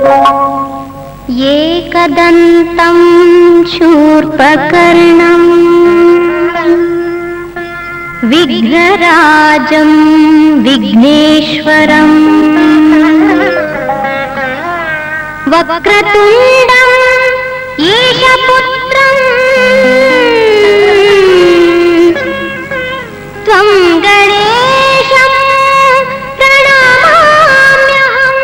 एकदन्तं शूर्पकर्णम् विघ्नराजं विघ्नेश्वरम् वक्रतुण्डम् ईशपुत्रम् त्वं गणेशं प्रणमाम्यहम्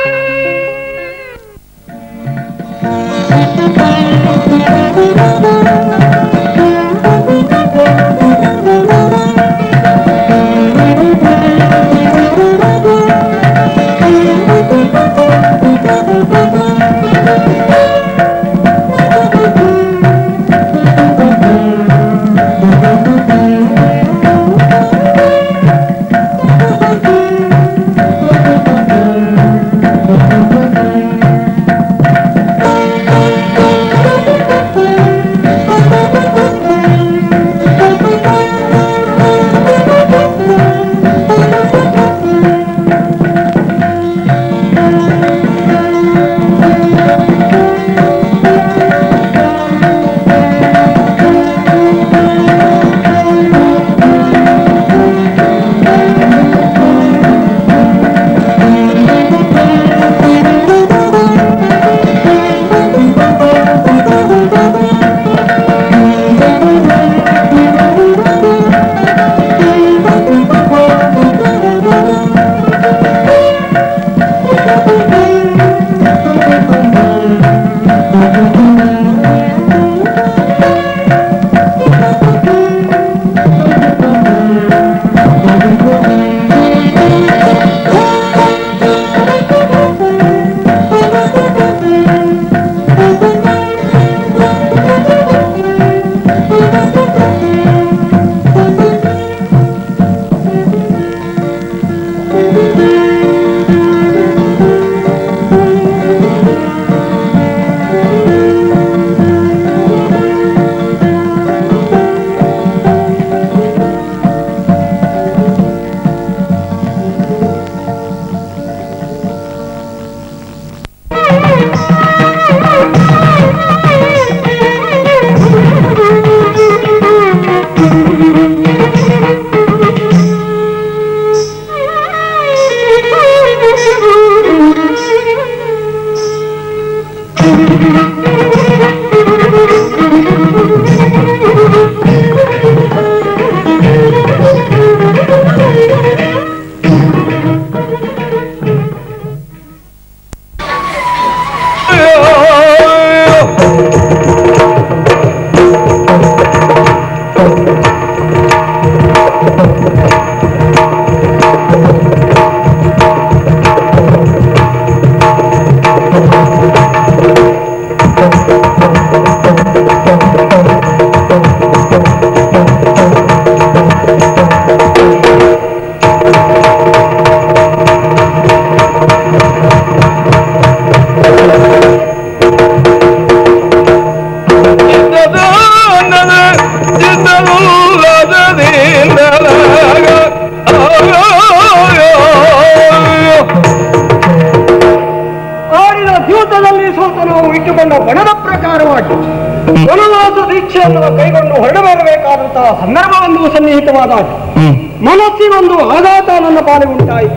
ಆಡಿದ ದ್ಯೂತದಲ್ಲಿ ಸೋತ ನಾವು ಇಟ್ಟುಕೊಂಡ ಬಣದ ಪ್ರಕಾರವಾಗಿ ವನವಾಸ ದೀಕ್ಷೆಯನ್ನು ಕೈಗೊಂಡು ಹೊರಡಬರಬೇಕಾದಂತಹ ಸಂದರ್ಭವೊಂದು ಸನ್ನಿಹಿತವಾದಾಗ ಮನಸ್ಸಿನೊಂದು ಆಘಾತ ನನ್ನ ಪಾಲಿಗೆ ಉಂಟಾಯಿತು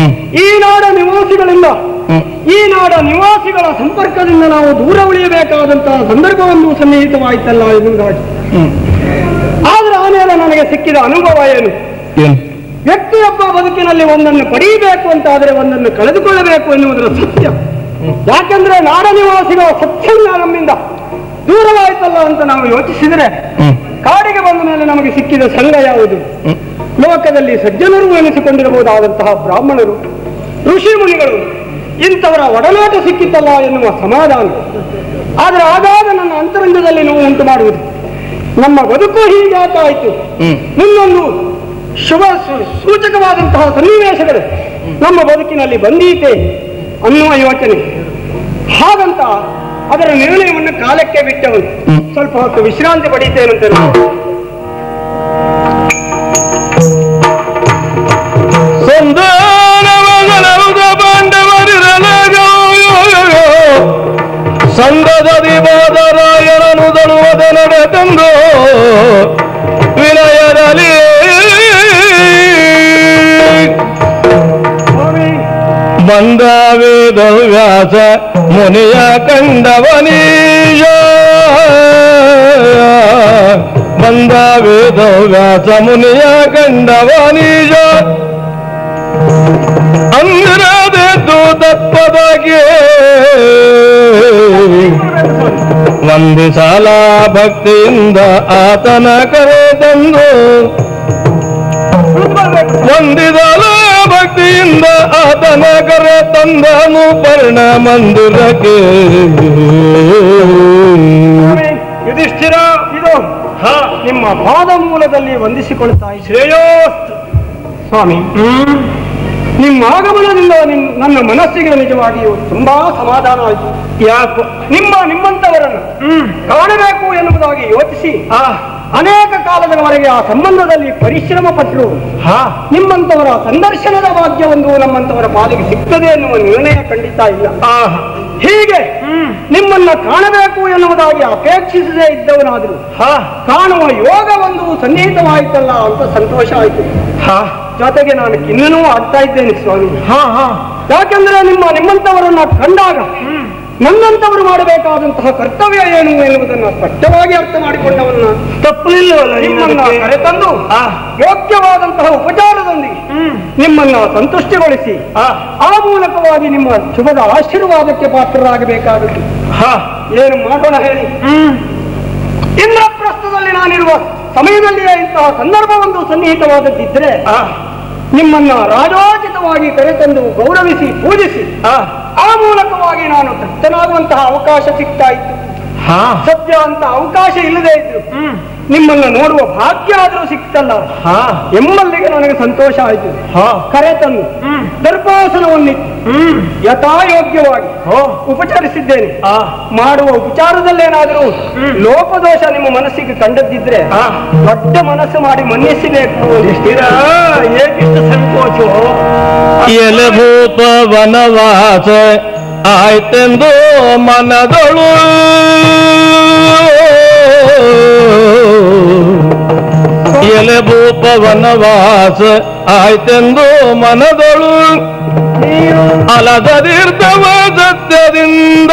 ಈ ನಾಡ ನಿವಾಸಿಗಳಿಂದ ಈ ನಾಡ ನಿವಾಸಿಗಳ ಸಂಪರ್ಕದಿಂದ ನಾವು ದೂರ ಉಳಿಯಬೇಕಾದಂತಹ ಸಂದರ್ಭವೊಂದು ಸನ್ನಿಹಿತವಾಯಿತಲ್ಲ ಎನ್ನುವುದಾಗಿ ಆದ್ರೆ ಆಮೇಲೆ ನನಗೆ ಸಿಕ್ಕಿದ ಅನುಭವ ಏನು ಏನು ವ್ಯಕ್ತಿಯೊಬ್ಬ ಬದುಕಿನಲ್ಲಿ ಒಂದನ್ನು ಪಡೆಯಬೇಕು ಅಂತಾದರೆ ಒಂದನ್ನು ಕಳೆದುಕೊಳ್ಳಬೇಕು ಎನ್ನುವುದರ ಸತ್ಯ ಯಾಕೆಂದ್ರೆ ನಾಡ ನಿವಾಸಿಗಳ ಸತ್ಯಜ್ಞ ನಮ್ಮಿಂದ ದೂರವಾಯಿತಲ್ಲ ಅಂತ ನಾವು ಯೋಚಿಸಿದರೆ ಕಾಡಿಗೆ ಬಂದ ಮೇಲೆ ನಮಗೆ ಸಿಕ್ಕಿದ ಸಂಘ ಯಾವುದು ಲೋಕದಲ್ಲಿ ಸಜ್ಜನರು ಎನಿಸಿಕೊಂಡಿರಬಹುದಾದಂತಹ ಬ್ರಾಹ್ಮಣರು ಋಷಿ ಮುನಿಗಳು ಇಂಥವರ ಒಡನಾಟ ಸಿಕ್ಕಿತ್ತಲ್ಲ ಎನ್ನುವ ಸಮಾಧಾನ ಆದರೆ ಆಗಾಗ ನನ್ನ ಅಂತರಂಗದಲ್ಲಿ ನೋವು ಉಂಟು ಮಾಡುವುದು ನಮ್ಮ ಬದುಕು ಹೀಗಾತ ಆಯಿತು ಮುಂದೊಂದು ಶುಭ ಸು- ಸೂಚಕವಾದಂತಹ ಸನ್ನಿವೇಶಗಳು ನಮ್ಮ ಬದುಕಿನಲ್ಲಿ ಬಂದೀತೆ ಅನ್ನುವ ಯೋಚನೆ ಹಾಗಂತ ಅದರ ನಿರ್ಣಯವನ್ನು ಕಾಲಕ್ಕೆ ಬಿಟ್ಟವನು ಸ್ವಲ್ಪ ಹೊತ್ತು ವಿಶ್ರಾಂತಿ ಪಡೀತೇನಂತೆ ನಾನು. ಸಂಧಾನವಗಲೌದ ಪಾಂಡವರಿರಲಾಗ ವ್ಯಾಸ ಮುನಿಯ ಕಂಡವನೀಯ ಬಂದ ವೇದ ವ್ಯಾಸ ಮುನಿಯ ಕಂಡವನೀಯ ಅಂದಿರದೆದ್ದು ತತ್ಪದಗೆ ವಂದಿಸಲ ಭಕ್ತಿಯಿಂದ ಆತನ ಕರೆ ತಂದು ವಂದಿಸಲ ಭಕ್ತಿಯಿಂದ ಆತನ ಕರೆ ತಂದನು ಪರ್ಣ ಮಂದಿರಕ್ಕೆ ಯುಧಿಷ್ಠಿರ ಇದು ಹಾ ನಿಮ್ಮ ಪಾದ ಮೂಲದಲ್ಲಿ ವಂದಿಸಿಕೊಳ್ತಾ ಶ್ರೇಯೋಸ್ತು ಸ್ವಾಮಿ ನಿಮ್ಮ ಆಗಮನದಿಂದ ನಿಮ್- ನನ್ನ ಮನಸ್ಸಿಗೆ ನಿಜವಾಗಿಯೂ ತುಂಬಾ ಸಮಾಧಾನ ಆಯಿತು ಯಾಕೆ ನಿಮ್ಮ ನಿಮ್ಮಂತವರನ್ನು ಕಾಣಬೇಕು ಎನ್ನುವುದಾಗಿ ಯೋಚಿಸಿ ಅನೇಕ ಕಾಲದವರೆಗೆ ಆ ಸಂಬಂಧದಲ್ಲಿ ಪರಿಶ್ರಮ ಪಟ್ಟರು ನಿಮ್ಮಂತವರ ಸಂದರ್ಶನದ ಭಾಗ್ಯವೊಂದು ನಮ್ಮಂತವರ ಪಾಲಿಗೆ ಸಿಗ್ತದೆ ಎನ್ನುವ ನಿರ್ಣಯ ಖಂಡಿತ ಇಲ್ಲ ಹೀಗೆ ನಿಮ್ಮನ್ನ ಕಾಣಬೇಕು ಎನ್ನುವುದಾಗಿ ಅಪೇಕ್ಷಿಸದೇ ಇದ್ದವನಾದರೂ ಕಾಣುವ ಯೋಗ ಒಂದು ಸನ್ನಿಹಿತವಾಯಿತಲ್ಲ ಅಂತ ಸಂತೋಷ ಆಯಿತು ಜೊತೆಗೆ ನಾನು ಇನ್ನೂ ಆಗ್ತಾ ಇದ್ದೇನೆ ಸ್ವಾಮಿ ಯಾಕೆಂದ್ರೆ ನಿಮ್ಮ ನಿಮ್ಮಂತವರನ್ನ ಕಂಡಾಗ ನನ್ನಂತವರು ಮಾಡಬೇಕಾದಂತಹ ಕರ್ತವ್ಯ ಏನು ಎನ್ನುವುದನ್ನು ಸ್ಪಷ್ಟವಾಗಿ ಅರ್ಥ ಮಾಡಿಕೊಂಡವನ್ನ ತಪ್ಪಲಿಲ್ಲವಲ್ಲ ನಿಮ್ಮನ್ನ ಕರೆತಂದು ಯೋಗ್ಯವಾದಂತಹ ಉಪಚಾರದೊಂದಿಗೆ ನಿಮ್ಮನ್ನ ಸಂತುಷ್ಟಿಗೊಳಿಸಿ ಆ ಮೂಲಕವಾಗಿ ನಿಮ್ಮ ಶುಭದ ಆಶೀರ್ವಾದಕ್ಕೆ ಪಾತ್ರರಾಗಬೇಕಾದದ್ದು ಏನು ಮಾಡೋಣ ಹೇಳಿ ಇಂದ್ರಪ್ರಸ್ಥದಲ್ಲಿ ನಾನಿರುವ ಸಮಯದಲ್ಲಿಯೇ ಇಂತಹ ಸಂದರ್ಭ ಒಂದು ಸನ್ನಿಹಿತವಾದದ್ದಿದ್ರೆ ನಿಮ್ಮನ್ನ ರಾಜೋಚಿತವಾಗಿ ಕರೆತಂದು ಗೌರವಿಸಿ ಪೂಜಿಸಿ ಆ ಮೂಲಕವಾಗಿ ನಾನು ತೃಪ್ತನಾಗುವಂತಹ ಅವಕಾಶ ಸಿಗ್ತಾ ಇತ್ತು ಸದ್ಯ ಅಂತ ಅವಕಾಶ ಇಲ್ಲದೆ ಇದ್ರು ನಿಮ್ಮನ್ನ ನೋಡುವ ಭಾಗ್ಯ ಆದ್ರೂ ಸಿಕ್ತಲ್ಲ ಎಂಬಲ್ಲಿಗೆ ನನಗೆ ಸಂತೋಷ ಆಯ್ತು ಕರೆತಂದು ದರ್ಭಾಸನವನ್ನಿತ್ತು ಯಥಾಯೋಗ್ಯವಾಗಿ ಉಪಚರಿಸಿದ್ದೇನೆ ಮಾಡುವ ಉಪಚಾರದಲ್ಲೇನಾದರೂ ಲೋಪದೋಷ ನಿಮ್ಮ ಮನಸ್ಸಿಗೆ ಕಂಡದ್ದಿದ್ರೆ ದೊಡ್ಡ ಮನಸ್ಸು ಮಾಡಿ ಮನ್ನಿಸಬೇಕು ಏಕಿಷ್ಟು ಸಂಕೋಚ ಎಲೆಭೂತ ವನವಾಸ ಆಯ್ತೆಂದು ಮನದಳು ಎಲೆಭೂಪ ವನವಾಸ ಆಯ್ತೆಂದು ಮನದಳು ಅಲದದಿರ್ತವ ಸತ್ಯದಿಂದ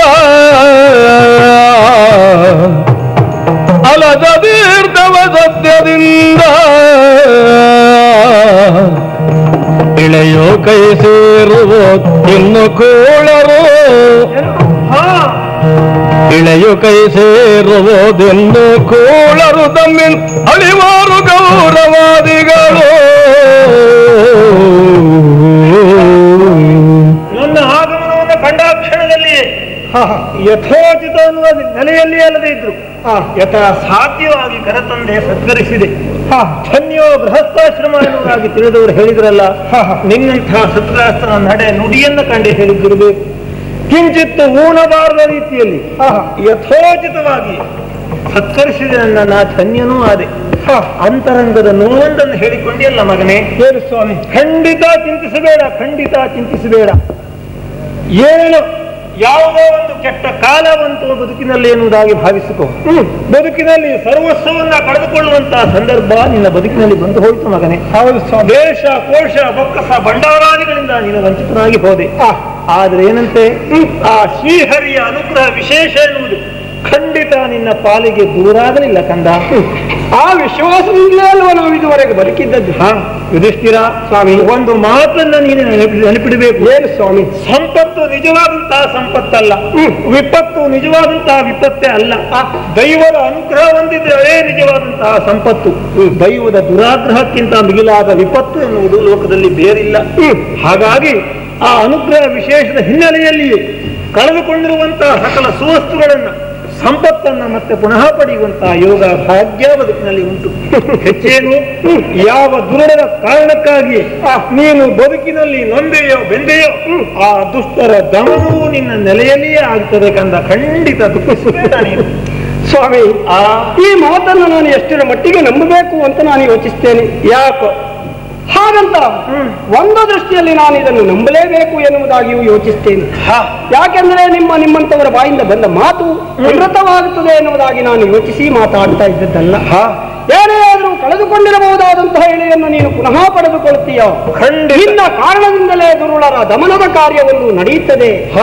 ಅಲದದಿರ್ತವ ಸತ್ಯದಿಂದ ಇಳೆಯೋ ಕೈ ಸೇರುವ ಇನ್ನು ಕೂಳರು ಇಳೆಯು ಕೈ ಸೇರುವುದೆನ್ನು ಕೂಳರು ತಮ್ಮಿನ್ ಅಳಿವಾರು ಗೌರವಾದಿಗಳು ನನ್ನ ಆಗಮನವನ್ನು ಕಂಡ ಕ್ಷಣದಲ್ಲಿ ಯಥೋಚಿತ ಅನ್ನುವ ನೆಲೆಯಲ್ಲಿ ಅಲ್ಲದೆ ಇದ್ರು ಯಥಾ ಸಾಧ್ಯವಾಗಿ ಕರೆತಂದೆ ಸತ್ಕರಿಸಿದೆ ಧನ್ಯೋ ಗೃಹಸ್ಥಾಶ್ರಮ ಎನ್ನುವುದಾಗಿ ತಿಳಿದವರು ಹೇಳಿದ್ರಲ್ಲ ನಿನ್ನಂತಹ ಸತ್ಕಾಸ್ತ್ರ ನಡೆ ನುಡಿಯನ್ನ ಕಂಡು ಹೇಳಿದ್ದಿರಬೇಕು ಕಿಂಚಿತ್ತು ಊನಬಾರದ ರೀತಿಯಲ್ಲಿ ಯಥೋಚಿತವಾಗಿ ಸತ್ಕರಿಸಿದೆ ನನ್ನ ನಾ ಧನ್ಯನೂ ಆದೆ ಅಂತರಂಗದ ನೋವೊಂದನ್ನು ಹೇಳಿಕೊಂಡಿಯಲ್ಲ ಮಗನೇ ಹೇಳು ಸ್ವಾಮಿ ಖಂಡಿತ ಚಿಂತಿಸಬೇಡ ಖಂಡಿತ ಚಿಂತಿಸಬೇಡ ಏನು ಯಾವುದೋ ಒಂದು ಕೆಟ್ಟ ಕಾಲ ಬಂತು ಬದುಕಿನಲ್ಲಿ ಎನ್ನುವುದಾಗಿ ಭಾವಿಸಿಕೊ ಬದುಕಿನಲ್ಲಿ ಸರ್ವಸ್ವವನ್ನ ಕಳೆದುಕೊಳ್ಳುವಂತಹ ಸಂದರ್ಭ ನಿನ್ನ ಬದುಕಿನಲ್ಲಿ ಬಂದು ಹೋಯಿತು ಮಗನೇ ದೇಶ ಕೋಶ ಬೊಕ್ಕಸ ಭಂಡಾರಾದಿಗಳಿಂದ ನೀನು ವಂಚಿತನಾಗಿ ಹೋದೆ ಆದ್ರೆ ಏನಂತೆ ಆ ಶ್ರೀಹರಿಯ ಅನುಗ್ರಹ ವಿಶೇಷ ಎನ್ನುವುದು ಖಂಡಿತ ನಿನ್ನ ಪಾಲಿಗೆ ದೂರಾಗಲಿಲ್ಲ ಕಂದ ಆ ವಿಶ್ವಾಸದಿಂದಲೇ ಅಲ್ವಾ ನಾವು ಇದುವರೆಗೆ ಬದುಕಿದ್ದದ್ದು ಹಾ ಯುಧಿಷ್ಠಿರ ಸ್ವಾಮಿ ಒಂದು ಮಾತನ್ನ ನೀನು ನೆನಪಿ- ನೆನಪಿಡಬೇಕು ಏನು ಸ್ವಾಮಿ ಸಂಪತ್ತು ನಿಜವಾದಂತಹ ಸಂಪತ್ತಲ್ಲ ವಿಪತ್ತು ನಿಜವಾದಂತಹ ವಿಪತ್ತೇ ಅಲ್ಲ ದೈವದ ಅನುಗ್ರಹ ಹೊಂದಿದ್ರೆ ಅದೇ ನಿಜವಾದಂತಹ ಸಂಪತ್ತು ದೈವದ ದುರಾಗ್ರಹಕ್ಕಿಂತ ಮಿಗಿಲಾದ ವಿಪತ್ತು ಎನ್ನುವುದು ಲೋಕದಲ್ಲಿ ಬೇರಿಲ್ಲ ಹಾಗಾಗಿ ಆ ಅನುಗ್ರಹ ವಿಶೇಷದ ಹಿನ್ನೆಲೆಯಲ್ಲಿ ಕಳೆದುಕೊಂಡಿರುವಂತಹ ಸಕಲ ಸುವಸ್ತುಗಳನ್ನ ಸಂಪತ್ತನ್ನ ಮತ್ತೆ ಪುನಃ ಪಡೆಯುವಂತಹ ಯೋಗ ಭಾಗ್ಯ ಬದುಕಿನಲ್ಲಿ ಉಂಟು ಹೆಚ್ಚೇನು ಯಾವ ದುರುಳರ ಕಾರಣಕ್ಕಾಗಿ ನೀನು ಬದುಕಿನಲ್ಲಿ ನೊಂದೆಯೋ ಬೆಂದೆಯೋ ಆ ದುಷ್ಟರ ದಮನವು ನಿನ್ನ ನೆಲೆಯಲ್ಲಿಯೇ ಆಗ್ತದೆ ಕಂದ ಖಂಡಿತ ದುಃಖಿಸಬೇಡ ನೀನು ಸ್ವಾಮಿ ಆ ಈ ಮಾತನ್ನು ನಾನು ಎಷ್ಟರ ಮಟ್ಟಿಗೆ ನಂಬಬೇಕು ಅಂತ ನಾನು ಯೋಚಿಸ್ತೇನೆ ಯಾಕೋ ಹಾಗಂತ ಒಂದು ದೃಷ್ಟಿಯಲ್ಲಿ ನಾನು ಇದನ್ನು ನಂಬಲೇಬೇಕು ಎನ್ನುವುದಾಗಿಯೂ ಯೋಚಿಸ್ತೇನೆ ಯಾಕೆಂದ್ರೆ ನಿಮ್ಮ ನಿಮ್ಮಂತವರ ಬಾಯಿಂದ ಬಂದ ಮಾತು ಅಮೃತವಾಗುತ್ತದೆ ಎನ್ನುವುದಾಗಿ ನಾನು ಯೋಚಿಸಿ ಮಾತಾಡ್ತಾ ಇದ್ದದ್ದಲ್ಲ ಏನೇ ಆದರೂ ಕಳೆದುಕೊಂಡಿರಬಹುದಾದಂತಹ ಎಳೆಯನ್ನು ನೀನು ಪುನಃ ಪಡೆದುಕೊಳ್ಳುತ್ತೀಯ ಖಂಡಿತ ನಿನ್ನ ಕಾರಣದಿಂದಲೇ ದುರುಳರ ದಮನದ ಕಾರ್ಯವೊಂದು ನಡೆಯುತ್ತದೆ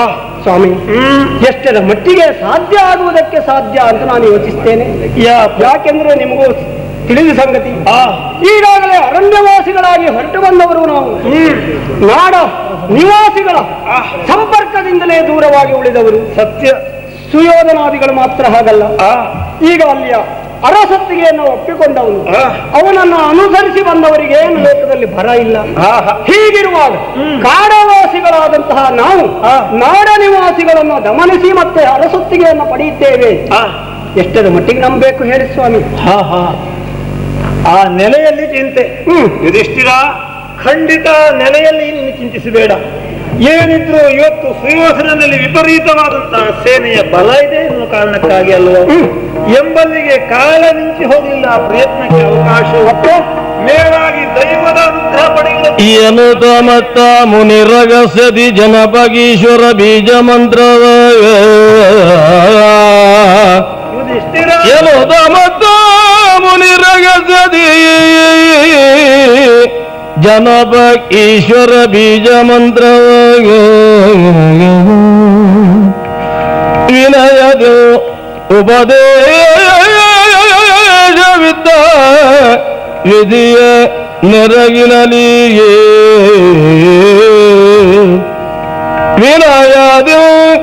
ಸ್ವಾಮಿ ಹ್ಮ್ ಎಷ್ಟರ ಮಟ್ಟಿಗೆ ಸಾಧ್ಯ ಆಗುವುದಕ್ಕೆ ಸಾಧ್ಯ ಅಂತ ನಾನು ಯೋಚಿಸ್ತೇನೆ ಯಾ ಯಾಕೆಂದ್ರೆ ನಿಮಗೂ ತಿಳಿದ ಸಂಗತಿ ಆ ಈಗಾಗಲೇ ಅರಣ್ಯವಾಸಿಗಳಾಗಿ ಹೊರಟು ಬಂದವರು ನಾವು ಹ್ಮ್ ನಾಡ ನಿವಾಸಿಗಳ ಸಂಪರ್ಕದಿಂದಲೇ ದೂರವಾಗಿ ಉಳಿದವರು ಸತ್ಯ ಸುಯೋಧನಾದಿಗಳು ಮಾತ್ರ ಹಾಗಲ್ಲ ಆ ಈಗ ಅಲ್ಲಿಯ ಅರಸತ್ತಿಗೆಯನ್ನು ಒಪ್ಪಿಕೊಂಡವನು ಆ. ಅವನನ್ನು ಅನುಸರಿಸಿ ಬಂದವರಿಗೆ ಏನು ಲೋಕದಲ್ಲಿ ಬರ ಇಲ್ಲ ಆ, ಹ. ಹೀಗಿರುವಾಗ ಕಾಡವಾಸಿಗಳಾದಂತಹ ನಾವು ಆ. ನಾಡ ನಿವಾಸಿಗಳನ್ನು ಗಮನಿಸಿ ಮತ್ತೆ ಅರಸೊತ್ತಿಗೆಯನ್ನು ಪಡೆಯುತ್ತೇವೆ ಆ, ಎಷ್ಟರ ಮಟ್ಟಿಗೆ ನಂಬಬೇಕು ಹೇಳಿ ಸ್ವಾಮಿ ಹಾ ಹಾ ಆ ನೆಲೆಯಲ್ಲಿ ಚಿಂತೆ ಹ್ಮ್ ಯುಧಿಷ್ಠಿರ ಖಂಡಿತ ನೆಲೆಯಲ್ಲಿ ನೀನು ಚಿಂತಿಸಬೇಡ ಏನಿದ್ರು ಇವತ್ತು ಸುಯೋಧನಲ್ಲಿ ವಿಪರೀತವಾದಂತಹ ಸೇನೆಯ ಬಲ ಇದೆ ಎನ್ನುವ ಕಾರಣಕ್ಕಾಗಿ ಅಲ್ವ ಎಂಬಲ್ಲಿಗೆ ಕಾಲ ನಿಂಚಿ ಹೋಗಲಿಲ್ಲ ಆ ಪ್ರಯತ್ನಕ್ಕೆ ಅವಕಾಶ ಮತ್ತೆ ಮೇಲಾಗಿ ದೈವದ ಅನುಗ್ರಹ ಪಡೆಯುವುದು ಎನುತ ಮತ್ತ ಮುನಿರಗಸದಿ ಜನಪಗೀಶ್ವರ ಬೀಜ ಮಂತ್ರವ ಯುಧಿಷ್ಠಿರ ಎನುತ ಮತ್ತ ಮುನಿರಗಸದಿ ಜನಪ ಈಶ್ವರ ಬೀಜ ಮಂತ್ರವ ವಿನಯದು ಉಪದೇಶವಿದ್ದ ವಿಧಿಯ ನೆರಗಿನಲಿಯೇ ವಿನಯದು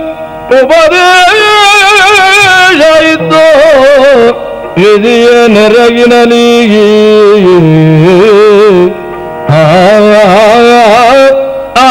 ಉಪದೇಶ ಇದ್ದು ವಿಧಿಯ ನೆರಗಿನಲಿಯೇ ಆ ಆ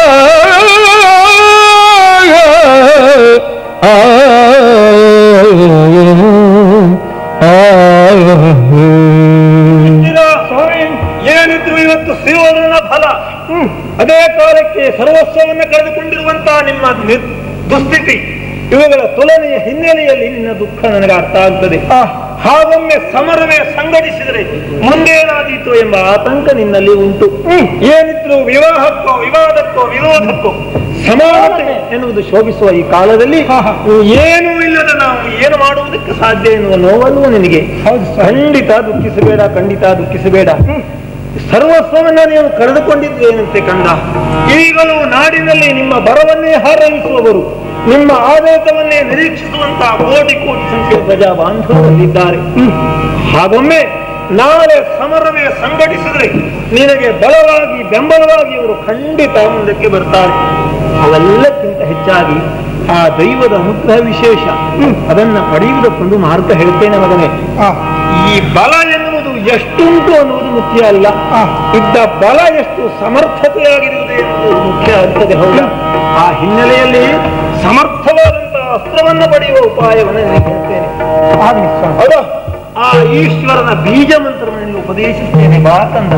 ಯುಧಿಷ್ಠಿರ, ಏನಿದ್ರು ಇವತ್ತು ಸುಯೋಧನ ಫಲ ಅದೇ ಕಾಲಕ್ಕೆ ಸರ್ವಸ್ವವನ್ನು ಕಳೆದುಕೊಂಡಿರುವಂತಹ ನಿಮ್ಮ ನಿರ್- ದುಸ್ಥಿತಿ ಇವುಗಳ ತುಲನೆಯ ಹಿನ್ನೆಲೆಯಲ್ಲಿ ನಿನ್ನ ದುಃಖ ನನಗೆ ಅರ್ಥ ಆಗ್ತದೆ ಹಾಗೊಮ್ಮೆ ಸಮರವೇ ಸಂಘಟಿಸಿದರೆ ಮುಂದೇನಾದೀತು ಎಂಬ ಆತಂಕ ನಿನ್ನಲ್ಲಿ ಉಂಟು ಏನಿದ್ರು ವಿವಾಹಕ್ಕೋ ವಿವಾದಕ್ಕೋ ವಿರೋಧಕ್ಕೋ ಸಮಾನತೆ ಎನ್ನುವುದು ಶೋಭಿಸುವ ಈ ಕಾಲದಲ್ಲಿ ಏನೂ ಇಲ್ಲದ ನಾವು ಏನು ಮಾಡುವುದಕ್ಕೆ ಸಾಧ್ಯ ಎನ್ನುವ ನೋವನ್ನು ನಿನಗೆ ಖಂಡಿತ ದುಃಖಿಸಬೇಡ ಖಂಡಿತ ದುಃಖಿಸಬೇಡ ಸರ್ವಸ್ವವನ್ನ ನೀವು ಕಳೆದುಕೊಂಡಿದ್ದು ಏನಂತೆ ಕಂದ ಈಗಲೂ ನಾಡಿನಲ್ಲಿ ನಿಮ್ಮ ಬರವನ್ನೇ ಹಾರೈಸುವವರು ನಿಮ್ಮ ಆಡಳಿತವನ್ನೇ ನಿರೀಕ್ಷಿಸುವಂತಹ ಕೋಟಿ ಕೋಟಿ ಸಂಖ್ಯೆಯ ಪ್ರಜಾ ಬಾಂಧವರಿದ್ದಾರೆ ಹಾಗೊಮ್ಮೆ ನಾಳೆ ಸಮರವೇ ಸಂಘಟಿಸಿದ್ರೆ ನಿನಗೆ ಬಲವಾಗಿ ಬೆಂಬಲವಾಗಿ ಇವರು ಖಂಡಿತ ಮುಂದಕ್ಕೆ ಬರ್ತಾರೆ ಅವೆಲ್ಲಕ್ಕಿಂತ ಹೆಚ್ಚಾಗಿ ಆ ದೈವದ ಅನುಗ್ರಹ ವಿಶೇಷ ಅದನ್ನ ಪಡೆಯುವುದಕ್ಕೊಂದು ಮಾರ್ಗ ಹೇಳ್ತೇನೆ ಮಗನೇ ಈ ಬಲ ಎನ್ನುವುದು ಎಷ್ಟುಂಟು ಅನ್ನುವುದು ಮುಖ್ಯ ಅಲ್ಲ ಇದ್ದ ಬಲ ಎಷ್ಟು ಸಮರ್ಥತೆಯಾಗಿರುವುದು ಎನ್ನುವುದು ಮುಖ್ಯ ಆಗ್ತದೆ ಹೌದಾ ಆ ಹಿನ್ನೆಲೆಯಲ್ಲಿ ಸಮರ್ಥವಾದಂತಹ ಅಸ್ತ್ರವನ್ನು ಪಡೆಯುವ ಉಪಾಯವನ್ನು ನಾನು ಹೇಳ್ತೇನೆ ಹೌದಾ ಆ ಈಶ್ವರನ ಬೀಜ ಮಂತ್ರವನ್ನು ಉಪದೇಶಿಸ್ತೇನೆ ಬಾ ಕಂದ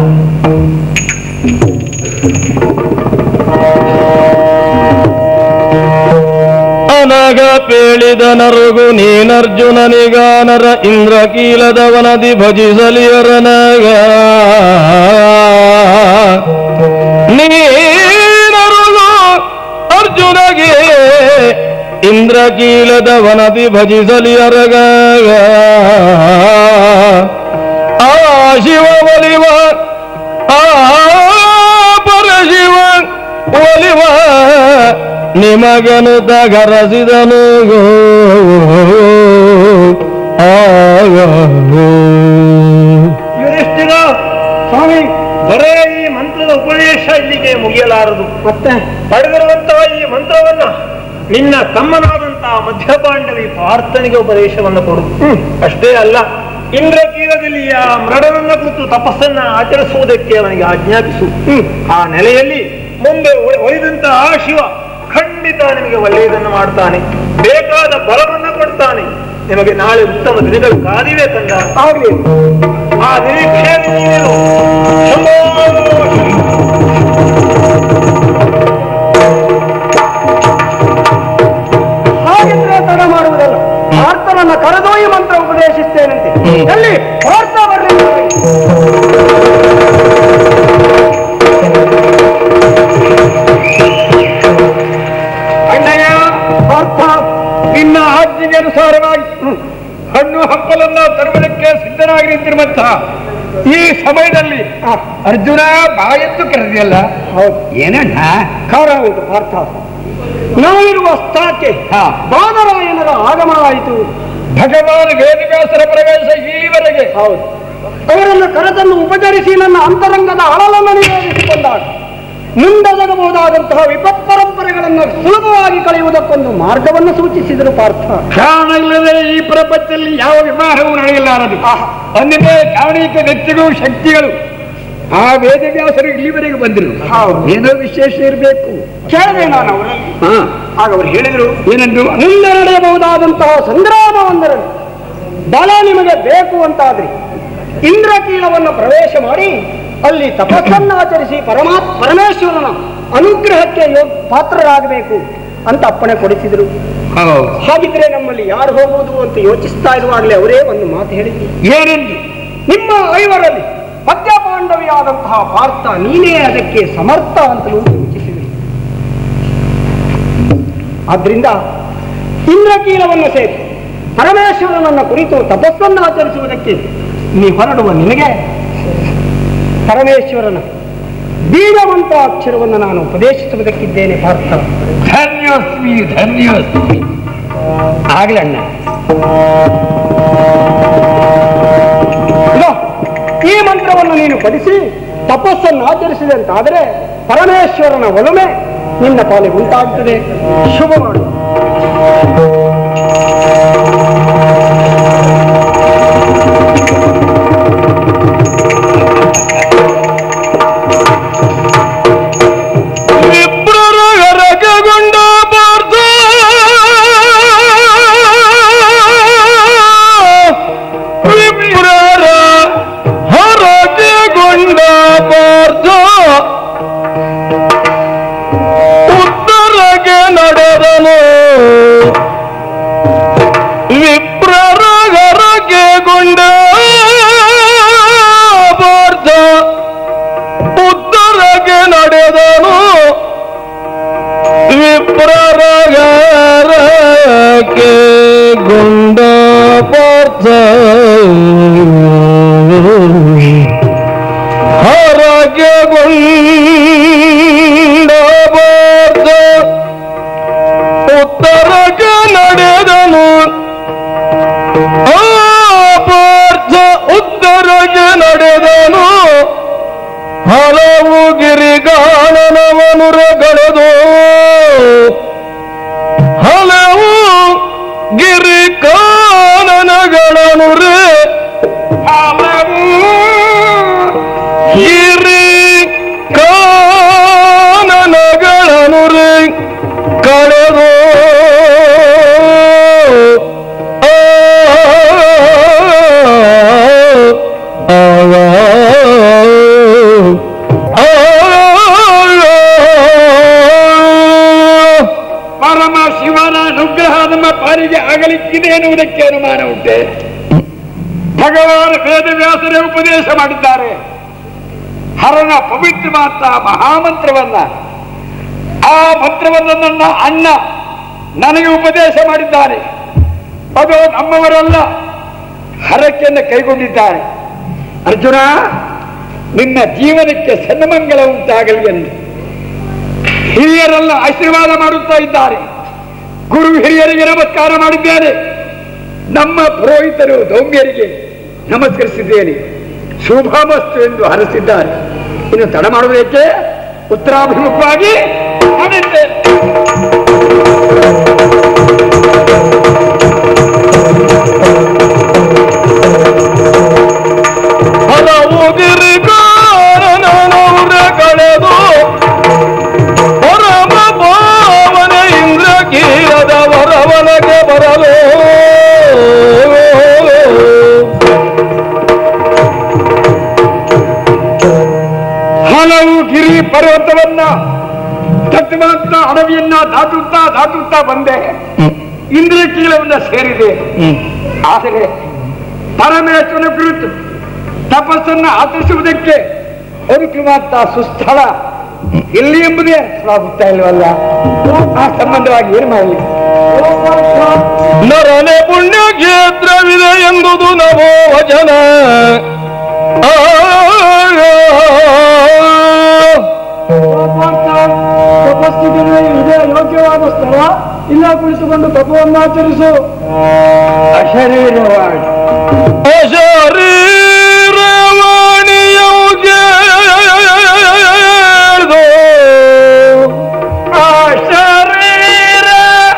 ಅನಗ ಪೇಳಿದ ನರುಗು ನೀನರ್ಜುನನಿಗಾನರ ಇಂದ್ರಕೀಲದವನದಿ ಭಜಿಸಲಿಯರನಗ ನೀನರುಗು ಅರ್ಜುನಗೆ ಇಂದ್ರಕೀಲದವನದಿ ಭಜಿಸಲಿಯರಗ ಆ ಶಿವ ಒಲಿವ ಆ ಪರಶಿವ ಒಲಿವ ನಿಮಗನು ತಗರಸಿದನು ಯುಧಿಷ್ಠಿರ ಸ್ವಾಮಿ ಬರೇ ಈ ಮಂತ್ರದ ಉಪದೇಶ ಇಲ್ಲಿಗೆ ಮುಗಿಯಲಾರದು ಮತ್ತೆ ಪಡೆದಿರುವಂತಹ ಈ ಮಂತ್ರವನ್ನ ನಿನ್ನ ತಮ್ಮನಾದಂತಹ ಮಧ್ಯಪಾಂಡವಿ ಪಾರ್ಥನಿಗೆ ಉಪದೇಶವನ್ನು ಕೊಡು ಅಷ್ಟೇ ಅಲ್ಲ ಇಂದ್ರಕೀಲದಲ್ಲಿ ಆ ಮೃಡನನ್ನ ಕುರಿತು ತಪಸ್ಸನ್ನ ಆಚರಿಸುವುದಕ್ಕೆ ಅವನಿಗೆ ಆಜ್ಞಾಪಿಸು ಆ ನೆಲೆಯಲ್ಲಿ ಮುಂದೆ ಒ- ಒಯ್ದಂತಹ ಆ ಶಿವ ಖಂಡಿತ ನಿಮಗೆ ಒಳ್ಳೆಯದನ್ನು ಮಾಡ್ತಾನೆ ಬೇಕಾದ ಬಲವನ್ನ ಕೊಡ್ತಾನೆ ನಿಮಗೆ ನಾಳೆ ಉತ್ತಮ ದಿನಗಳು ಕಾದಿವೆ ಕಂಡ ಆಗ್ಲಿ ಆ ನಿರೀಕ್ಷೆಯಲ್ಲಿ ನೀನು ಶಂಭೋ ಹಾಗಿದ್ರೆ ತಡ ಮಾಡುವುದಲ್ಲ ಪಾರ್ಥನನ್ನ ಕರೆದೊಯ್ಯಿ ಮಂತ್ರ ಉಪದೇಶಿಸ್ತೇನಂತೆ ಎಲ್ಲಿ ಪಾರ್ಥ ಬರ್ಲಿ ಅಣ್ಣಯ್ಯ ಪಾರ್ಥ ನಿನ್ನ ಆಜ್ಞೆಗೆ ಅನುಸಾರವಾಗಿ ಹಣ್ಣು ಹಂಪಲನ್ನ ತರುವುದಕ್ಕೆ ಸಿದ್ಧನಾಗಿ ನಿಂತಿರುವಂತಹ ಈ ಸಮಯದಲ್ಲಿ ಅರ್ಜುನ ಬಾಯೆತ್ತು ಕರೆದಿಯಲ್ಲ ಹೌದು ಏನಣ್ಣ ಖಾರ ಹೌದು ಪಾರ್ಥ ನಾವಿರುವ ಸ್ಥಳಕ್ಕೆ ಬಾದರಾಯನರ ಆಗಮನ ಆಯಿತು ಭಗವಾನ್ ವೇದವ್ಯಾಸರ ಪ್ರವೇಶ ಇಲ್ಲಿವರೆಗೆ ಹೌದು ಅವರನ್ನು ಕರೆತನ್ನು ಉಪಚರಿಸಿ ನನ್ನ ಅಂತರಂಗದ ಅಳಲನ್ನು ನಿವೇದಿಸಿಕೊಂಡಾಗ ಮುಂದೊದಗಬಹುದಾದಂತಹ ವಿಪತ್ ಪರಂಪರೆಗಳನ್ನು ಸುಲಭವಾಗಿ ಕಳೆಯುವುದಕ್ಕೊಂದು ಮಾರ್ಗವನ್ನು ಸೂಚಿಸಿದರು ಪಾರ್ಥ ಕಾರಣ ಇಲ್ಲದೆ ಈ ಪ್ರಪಂಚದಲ್ಲಿ ಯಾವ ವಿವಾಹವೂ ನಡೆಯಲಾರದು ಅಂದಿದೆ ಚಾವಣಿಕ ವ್ಯಕ್ತಿಗಳು ಶಕ್ತಿಗಳು ಆ ವೇದವ್ಯಾಸರು ಇಲ್ಲಿವರೆಗೆ ಬಂದರು ಹೌದು. ಏನೋ ವಿಶೇಷ ಇರಬೇಕು ಕೇಳಿದೆ ನಾನು ಅವರಲ್ಲಿ ಆಗ ಅವರು ಹೇಳಿದರು ಏನಂದು ಮುಂದೆ ನಡೆಯಬಹುದಾದಂತಹ ಸಂಗ್ರಾಮವೊಂದರಲ್ಲಿ ಬಲ ನಿಮಗೆ ಬೇಕು ಅಂತಾದ್ರೆ ಇಂದ್ರಕೀಲವನ್ನು ಪ್ರವೇಶ ಮಾಡಿ ಅಲ್ಲಿ ತಪಸ್ಸನ್ನಾಚರಿಸಿ ಪರಮಾತ್ ಪರಮೇಶ್ವರನ ಅನುಗ್ರಹಕ್ಕೆ ಯೋಗ್ ಪಾತ್ರರಾಗಬೇಕು ಅಂತ ಅಪ್ಪಣೆ ಕೊಡಿಸಿದರು ಹೌದು ಹಾಗಿದ್ರೆ ನಮ್ಮಲ್ಲಿ ಯಾರು ಹೋಗುವುದು ಅಂತ ಯೋಚಿಸ್ತಾ ಇರುವಾಗಲೇ ಅವರೇ ಒಂದು ಮಾತು ಹೇಳಿದ್ರು ಏನೆಂದು ನಿಮ್ಮ ಐವರಲ್ಲಿ ಮದ್ಯಪಾಂಡವಿಯಾದಂತಹ ಪಾರ್ಥ ನೀನೇ ಅದಕ್ಕೆ ಸಮರ್ಥ ಅಂತಲೂ ಸೂಚಿಸಿದೆ ಆದ್ರಿಂದ ಇಂದ್ರಕೀಲವನ್ನು ಸೇರಿ ಪರಮೇಶ್ವರನನ್ನ ಕುರಿತು ತಪಸ್ಸನ್ನು ಆಚರಿಸುವುದಕ್ಕೆ ನೀ ಹೊರಡುವ ನಿನಗೆ ಪರಮೇಶ್ವರನ ಬೀಜವಂತ ಅಕ್ಷರವನ್ನು ನಾನು ಉಪದೇಶಿಸುವುದಕ್ಕಿದ್ದೇನೆ ಪಾರ್ಥ ಧನ್ಯೋಸ್ಮಿ ಧನ್ಯೋಸ್ಮಿ ಆಗ್ಲಣ್ಣ ಇದೋ, ಈ ಮಂತ್ರವನ್ನು ನೀನು ಪಡಿಸಿ ತಪಸ್ಸನ್ನು ಆಚರಿಸಿದೆ ಅಂತಾದರೆ ಪರಮೇಶ್ವರನ ಒಲುಮೆ ನಿನ್ನ ಪಾಲಿಗೆ ಉಂಟಾಗುತ್ತದೆ ಶುಭ ಮಾಡು ವಿಪ್ರರ ಹರಕಗೊಂಡ ಪಾರ್ಥ ವಿಪ್ರರ ಹರಕಗೊಂಡ ಪಾರ್ಥ ಉತ್ತರಗೆ ನಡೆದನು ವಿಪ್ರರ ಹರಕೆಗೊಂಡ ಪಾರ್ಥ ಉತ್ತರಗೆ ನಡೆದನು ವಿಪ್ರರಗರಕ್ಕೆ ಗುಂಡ ಪಾರ್ಥ ಹರಗೆ ಗುಂಡ ಪಾರ್ಥ ಉತ್ತರಕ್ಕೆ ನಡೆದನು ಆ ಪಾರ್ಥ ಉತ್ತರಗೆ ನಡೆದನು ಹಲವು ಗಿರಿಗಾನನವನುರಗಳೆದು ಹಲವು ಗಿರಿಕಾನನಗಳನುರೆ ಹಲವು ಗಿರಿ ಕಾನನಗಳನುರೆ ಕಳೆದು ಪರಮ ಶಿವನ ಅನುಗ್ರಹ ನಮ್ಮ ಪಾಲಿಗೆ ಆಗಲಿಕ್ಕಿದೆ ಎನ್ನುವುದಕ್ಕೆ ಅನುಮಾನ ಉಂಟೆ ಭಗವಾನ್ ವೇದವ್ಯಾಸರೇ ಉಪದೇಶ ಮಾಡಿದ್ದಾರೆ ಹರನ ಪವಿತ್ರವಾದ ಮಹಾಮಂತ್ರವನ್ನ ಆ ಮಂತ್ರವನ್ನು ನನ್ನ ಅಣ್ಣ ನನಗೆ ಉಪದೇಶ ಮಾಡಿದ್ದಾರೆ ಅದು ನಮ್ಮವರಲ್ಲ ಹರಕೆಯನ್ನು ಕೈಗೊಂಡಿದ್ದಾರೆ ಅರ್ಜುನ ನಿನ್ನ ಜೀವನಕ್ಕೆ ಸನ್ಮಂಗಲ ಉಂಟಾಗಲಿ ಎಂದು ಹಿರಿಯರೆಲ್ಲ ಆಶೀರ್ವಾದ ಮಾಡುತ್ತಾ ಇದ್ದಾರೆ ಗುರು ಹಿರಿಯರಿಗೆ ನಮಸ್ಕಾರ ಮಾಡಿದ್ದೇನೆ ನಮ್ಮ ಪುರೋಹಿತರು ದೌಮ್ಯರಿಗೆ ನಮಸ್ಕರಿಸಿದ್ದೇನೆ ಶುಭಮಸ್ತು ಎಂದು ಹರಸಿದ್ದಾರೆ ಇನ್ನು ತಡ ಮಾಡುವುದಕ್ಕೆ ಉತ್ತರಾಭಿಮುಖವಾಗಿ ನಡೆಯುತ್ತೇನೆ ಹಲವು ಗಿರಿಕಾರನವರ ಕಳೆದು ಪರಮ ಪಾವನ ಇಂದ್ರ ಕೀಲದ ವರವನಗೆ ಬರಲು ಹಲವು ಗಿರಿ ಪರ್ವತವನ್ನ ತತ್ವಂತ ಅಡವಿಯನ್ನ ದಾಟುತ್ತಾ ದಾಟುತ್ತಾ ಬಂದೆ ಇಂದ್ರ ಕೀಲವನ್ನ ಸೇರಿದೆ ಆದರೆ ಪರಮೇಶ್ವರನ ಕುರಿತು ತಪಸ್ಸನ್ನ ಆಚರಿಸುವುದಕ್ಕೆ ಹುಡುಕುವಂತ ಸುಸ್ಥಳ ಇಲ್ಲಿ ಎಂಬುದೇ ಅರ್ಥವಾಗುತ್ತಾ ಇಲ್ವಲ್ಲ ಆ ಸಂಬಂಧವಾಗಿ ಏನು ಮಾಡಲಿ ನರನೆ ಪುಣ್ಯ ಕ್ಷೇತ್ರವಿದೆ ಎಂಬುದು ನವೋ ವಚನ ತಪಸ್ಸಿಗೆ ಇದೆ ಯೋಗ್ಯವಾದ ಸ್ಥಳ ಇಲ್ಲ ಕುಳಿತುಕೊಂಡು ತಪವನ್ನಾಚರಿಸು ಅಶರೀರವಾಣಿ ಅಶರೀರ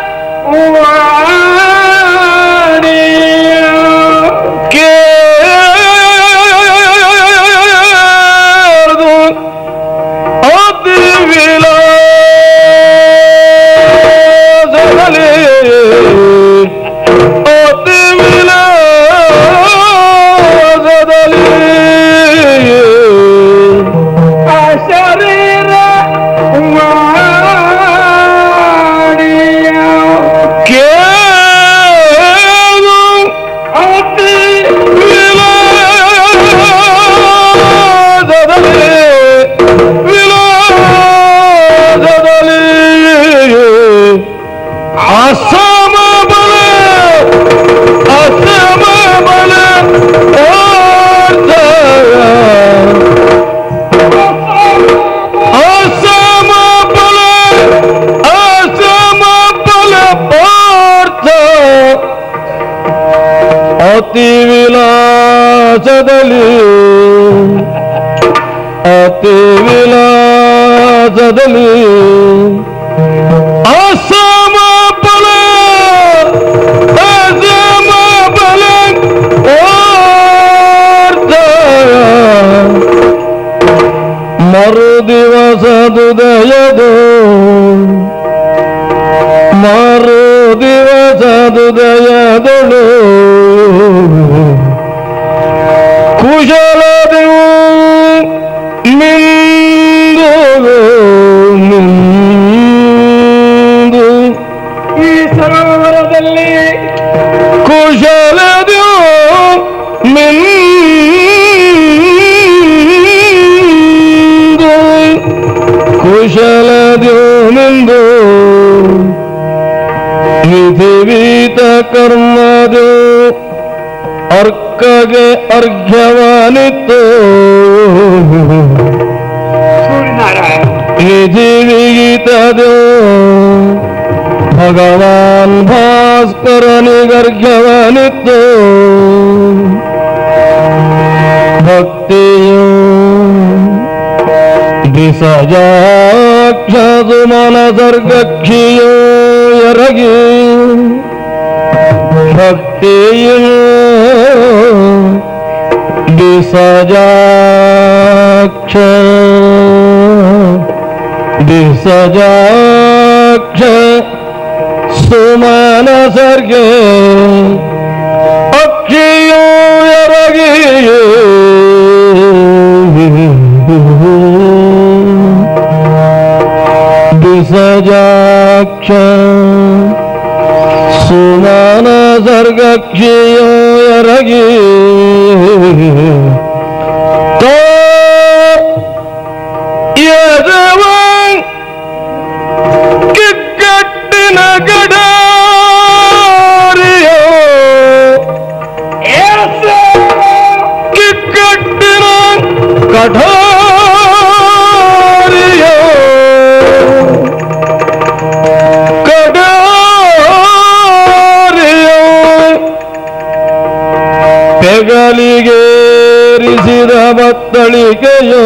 ಅಶರೀರ ಅಸಮ ಬಲ ಅಸಮ ಬಲ ಅಸಮ ಬಲ ಅಸಮ ಬಲ ಪಾರ್ಥ ಅತಿ ವಿಲಾಸದಲ್ಲಿ ಅತಿ ವಿಲಾಸದಲ್ಲಿ ಅಸಮ ಬಲ ಅಸಮ ಬಲ ಪಾರ್ಥ ಮರು ದಿವಸದುದಯದು ಮರು ದಿವಸದುದಯದಳು ಕುಶಲದೆವು ಮಿಂದು ಮಿಂದು ಈ ಸರೋವರದಲ್ಲಿ ಕುಶಲದೆವು ಮಿಂದು ಕುಶಲದೆವು ಮಿಂದು ವಿಧಿವೀತ ಕರ್ಮದು ಅರ್ಕಗೆ ಅರ್ಘ್ಯವನಿತ್ತು ಸೂರ್ಯನಾರಾಯಣ ವಿಧಿವಿಗಿತದು ಭಗವಾನ್ ಭಾಸ್ಕರನಿಗರ್ಘ್ಯವನಿತ್ತು ಭಕ್ತಿಯು ದಿಸಜಾಕ್ಷದು ಮನಸರ್ಗಕ್ಷಿಯೋ ಎರಗಿ ಭಕ್ತಿಯು ದಿಸಜಾಕ್ಷ ದಿಸಜಾಕ್ಷ ಸುಮನ ಸರ್ಗೆ ಅಕ್ಷಿಯೋ ಎರಗಿ ದಿಸಜಾಕ್ಷ ಸುಮನ ಸರ್ಗಕ್ಷಿಯೋ ಎರಗಿ ತೋ ಯಜವನ್ ಕಿಕ್ಕಟ್ಟಿನ ಗಡಾರಿಯೋ ಕಿಕ್ಕಟ್ಟಿನ ಕಠಾರಿಯೋ ಕಡಾರಿಯೋ ಪೆಗಲಿಗೇರಿಸಿದ ಬತ್ತಳಿಕೆಯೋ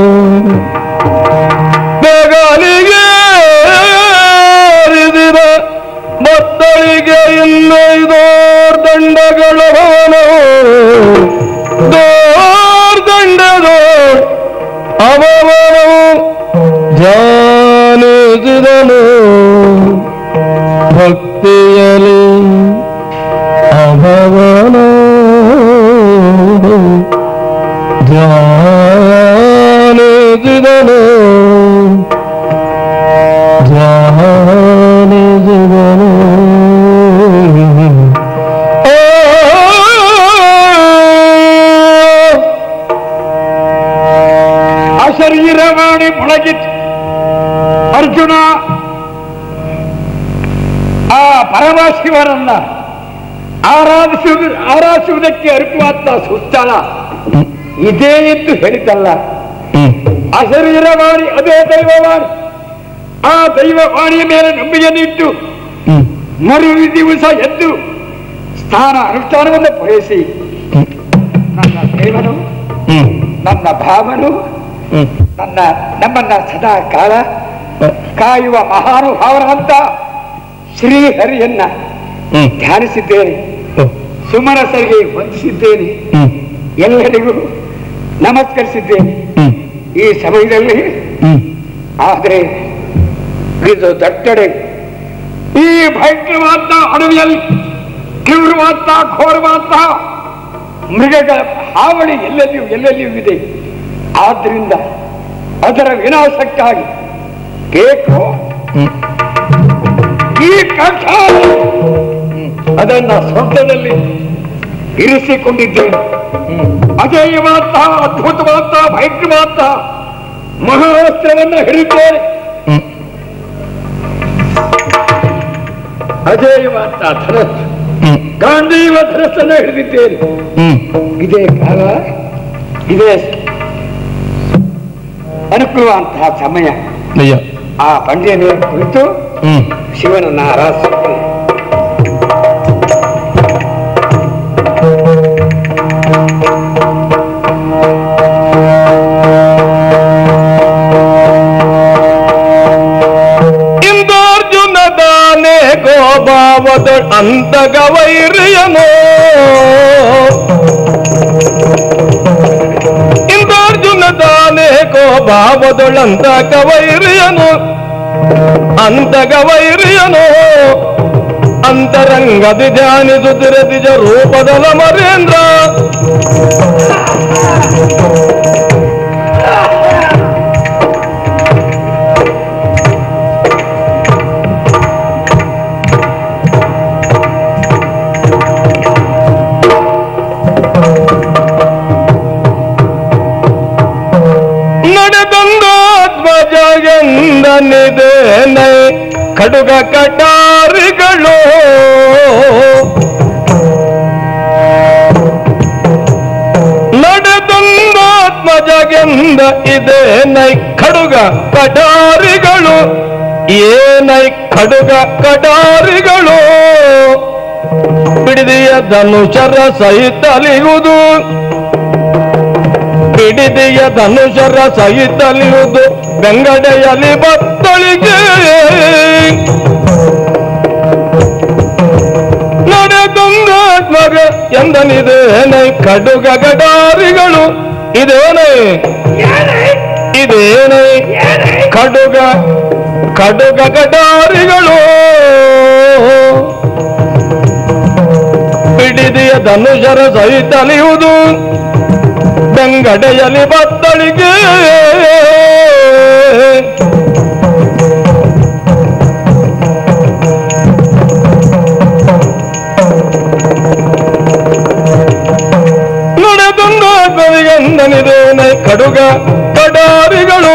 ಬೆಗಲಿಗೇರಿಸಿದ ಬತ್ತಳಿಗೆ ಇನ್ನೈದೋರ್ ದಂಡಗಳ ಭವನವು ದೋರ್ ದಂಡದೋ ಅವವನವು ಧ್ಯಾನಿಸಿದನು ಭಕ್ತಿಯಲಿ ಅಭವನ ಧ್ಯಾನಿಸಿದನು ಧ್ಯಾನಿಸಿದನು ಅಶರೀರವಾಣಿ ಮೊಳಗಿತ್ತು ಅರ್ಜುನ ಆ ಪರಮಶಿವರನ್ನ ಆರಾಧಿಸುವುದು ಆರಾಧಿಸುವುದಕ್ಕೆ ಅರ್ಪವಾದ ಸುಸ್ಥಳ ಇದೇ ಎಂದು ಹೇಳಿತಲ್ಲ ಅಶರೀರವಾಣಿ ಅದೇ ದೈವವಾಣಿ ಆ ದೈವ ವಾಣಿಯ ಮೇಲೆ ನಂಬಿಕೆಯನ್ನಿಟ್ಟು ಹ್ಮ್ ಮರು ದಿವಸ ಎದ್ದು ಸ್ನಾನ ಅನುಷ್ಠಾನವನ್ನು ಪೂರೈಸಿ ನನ್ನ ದೇವನು ಹ್ಮ್ ನನ್ನ ಭಾವನು ಹ್ಮ್ ನನ್ನ ನಮ್ಮನ್ನ ಸದಾ ಕಾಲ ಕಾಯುವ ಮಹಾನುಭಾವನಂತ ಶ್ರೀಹರಿಯನ್ನ ಹ್ಮ್ ಧ್ಯಾನಿಸಿದ್ದೇನೆ ಹ್ಮ್ ಸುಮನಸರಿಗೆ ವಂದಿಸಿದ್ದೇನೆ ಹ್ಮ್ ಎಲ್ಲರಿಗೂ ನಮಸ್ಕರಿಸಿದ್ದೇನೆ ಹ್ಮ್ ಈ ಸಮಯದಲ್ಲಿ ಹ್ಮ್ ಆದರೆ ಇದು ದಟ್ಟಡೆ ಈ ಭಯಂಕರವಾದ ಅಡವಿಯಲ್ಲಿ ತೀವ್ರವಾದ ಘೋರವಾದ ಮೃಗಗಳ ಹಾವಳಿ ಎಲ್ಲೆಲ್ಲಿಯೂ ಎಲ್ಲೆಲ್ಲಿಯೂ ಇದೆ ಆದ್ದರಿಂದ ಅದರ ವಿನಾಶಕ್ಕಾಗಿ ಬೇಕು ಹ್ಮ್ ಈ ಕಕ್ಷ ಅದನ್ನ ಸ್ವಂತದಲ್ಲಿ ಇರಿಸಿಕೊಂಡಿದ್ದೇನೆ ಅಜೇಯವಾದ ಅದ್ಭುತವಾದ ಭಯಂಕರವಾದ ಮಹಾಸ್ತ್ರವನ್ನ ಹಿಡಿದ್ದೇನೆ ಹ್ಮ್ ಅಜೇಯವಾದ ಧನಸ್ಸು ಹ್ಮ್ ಗಾಂಧೀವ ಧನಸ್ಸನ್ನ ಹಿಡಿದಿದ್ದೇನೆ ಹ್ಮ್ ಇದೇ ಕಾಲ ಇದೇ ಅನುಕೂಲವಂತಹ ಸಮಯ ನಿಜ ಆ ಬಂಡೆಯ ಮೇಲೆ ಕುಳಿತು ಹ್ಮ್ ಶಿವನನ್ನ ಆರಾಧಿಸುತ್ತೇನೆ ಇಂದಾರ್ಜುನ ದಾನೆ ಗೋಭಾವದ ಅಂತಗ ವೈರ್ಯನೋ ಇಂದಾರ್ಜುನ ದಾನೆ ಗೋಭಾವದೊಳಂತಕ ವೈರ್ಯನು ಅಂತಗ ವೈರ್ಯನೋ ಅಂತರಂಗದಿ ಧ್ಯಾನಿಸುತ್ತಿರ ನಿಜ ರೂಪದಲ ಮರೇಂದ್ರ ನಡೆದಂದಾತ್ಮಜೆಂದನಿದೇನೆ ಕಡುಗ ಕಟಾರಿಗಳು ನಡೆದಂದಾತ್ಮಜಗೆಂದ ಇದೇನೈ ಕಡುಗ ಕಟಾರಿಗಳು ಏನೈ ಕಡುಗ ಕಟಾರಿಗಳು ಬಿಡಿದೆಯ ಧನುಷರ ಸಹಿತಲಿಯುವುದು ಬಿಡಿದೆಯ ಧನುಷರ ಸಹಿತಲಿಯುವುದು ಬೆಂಗಡೆಯಲ್ಲಿ ಬತ್ತಳಿಗೆ ನಡೆದಂಗಾತ್ಮಗ ಎಂದನಿದೇನೆ ಕಡುಗ ಗಡಾರಿಗಳು ಇದೇನೆ ಇದೇನೆ ಕಡುಗ ಕಡುಗ ಗಡಾರಿಗಳು ಬಿಡಿದೆಯ ಧನುಷರ ಸಹಿತಲಿಯುವುದು ಬೆಂಗಡೆಯಲ್ಲಿ ಬತ್ತಳಿಗೆ ನಡೆದಂದಾತ್ಮನಿಗಂದನಿದೇನೆ ಕಡುಗ ಕಡಾರಿಗಳು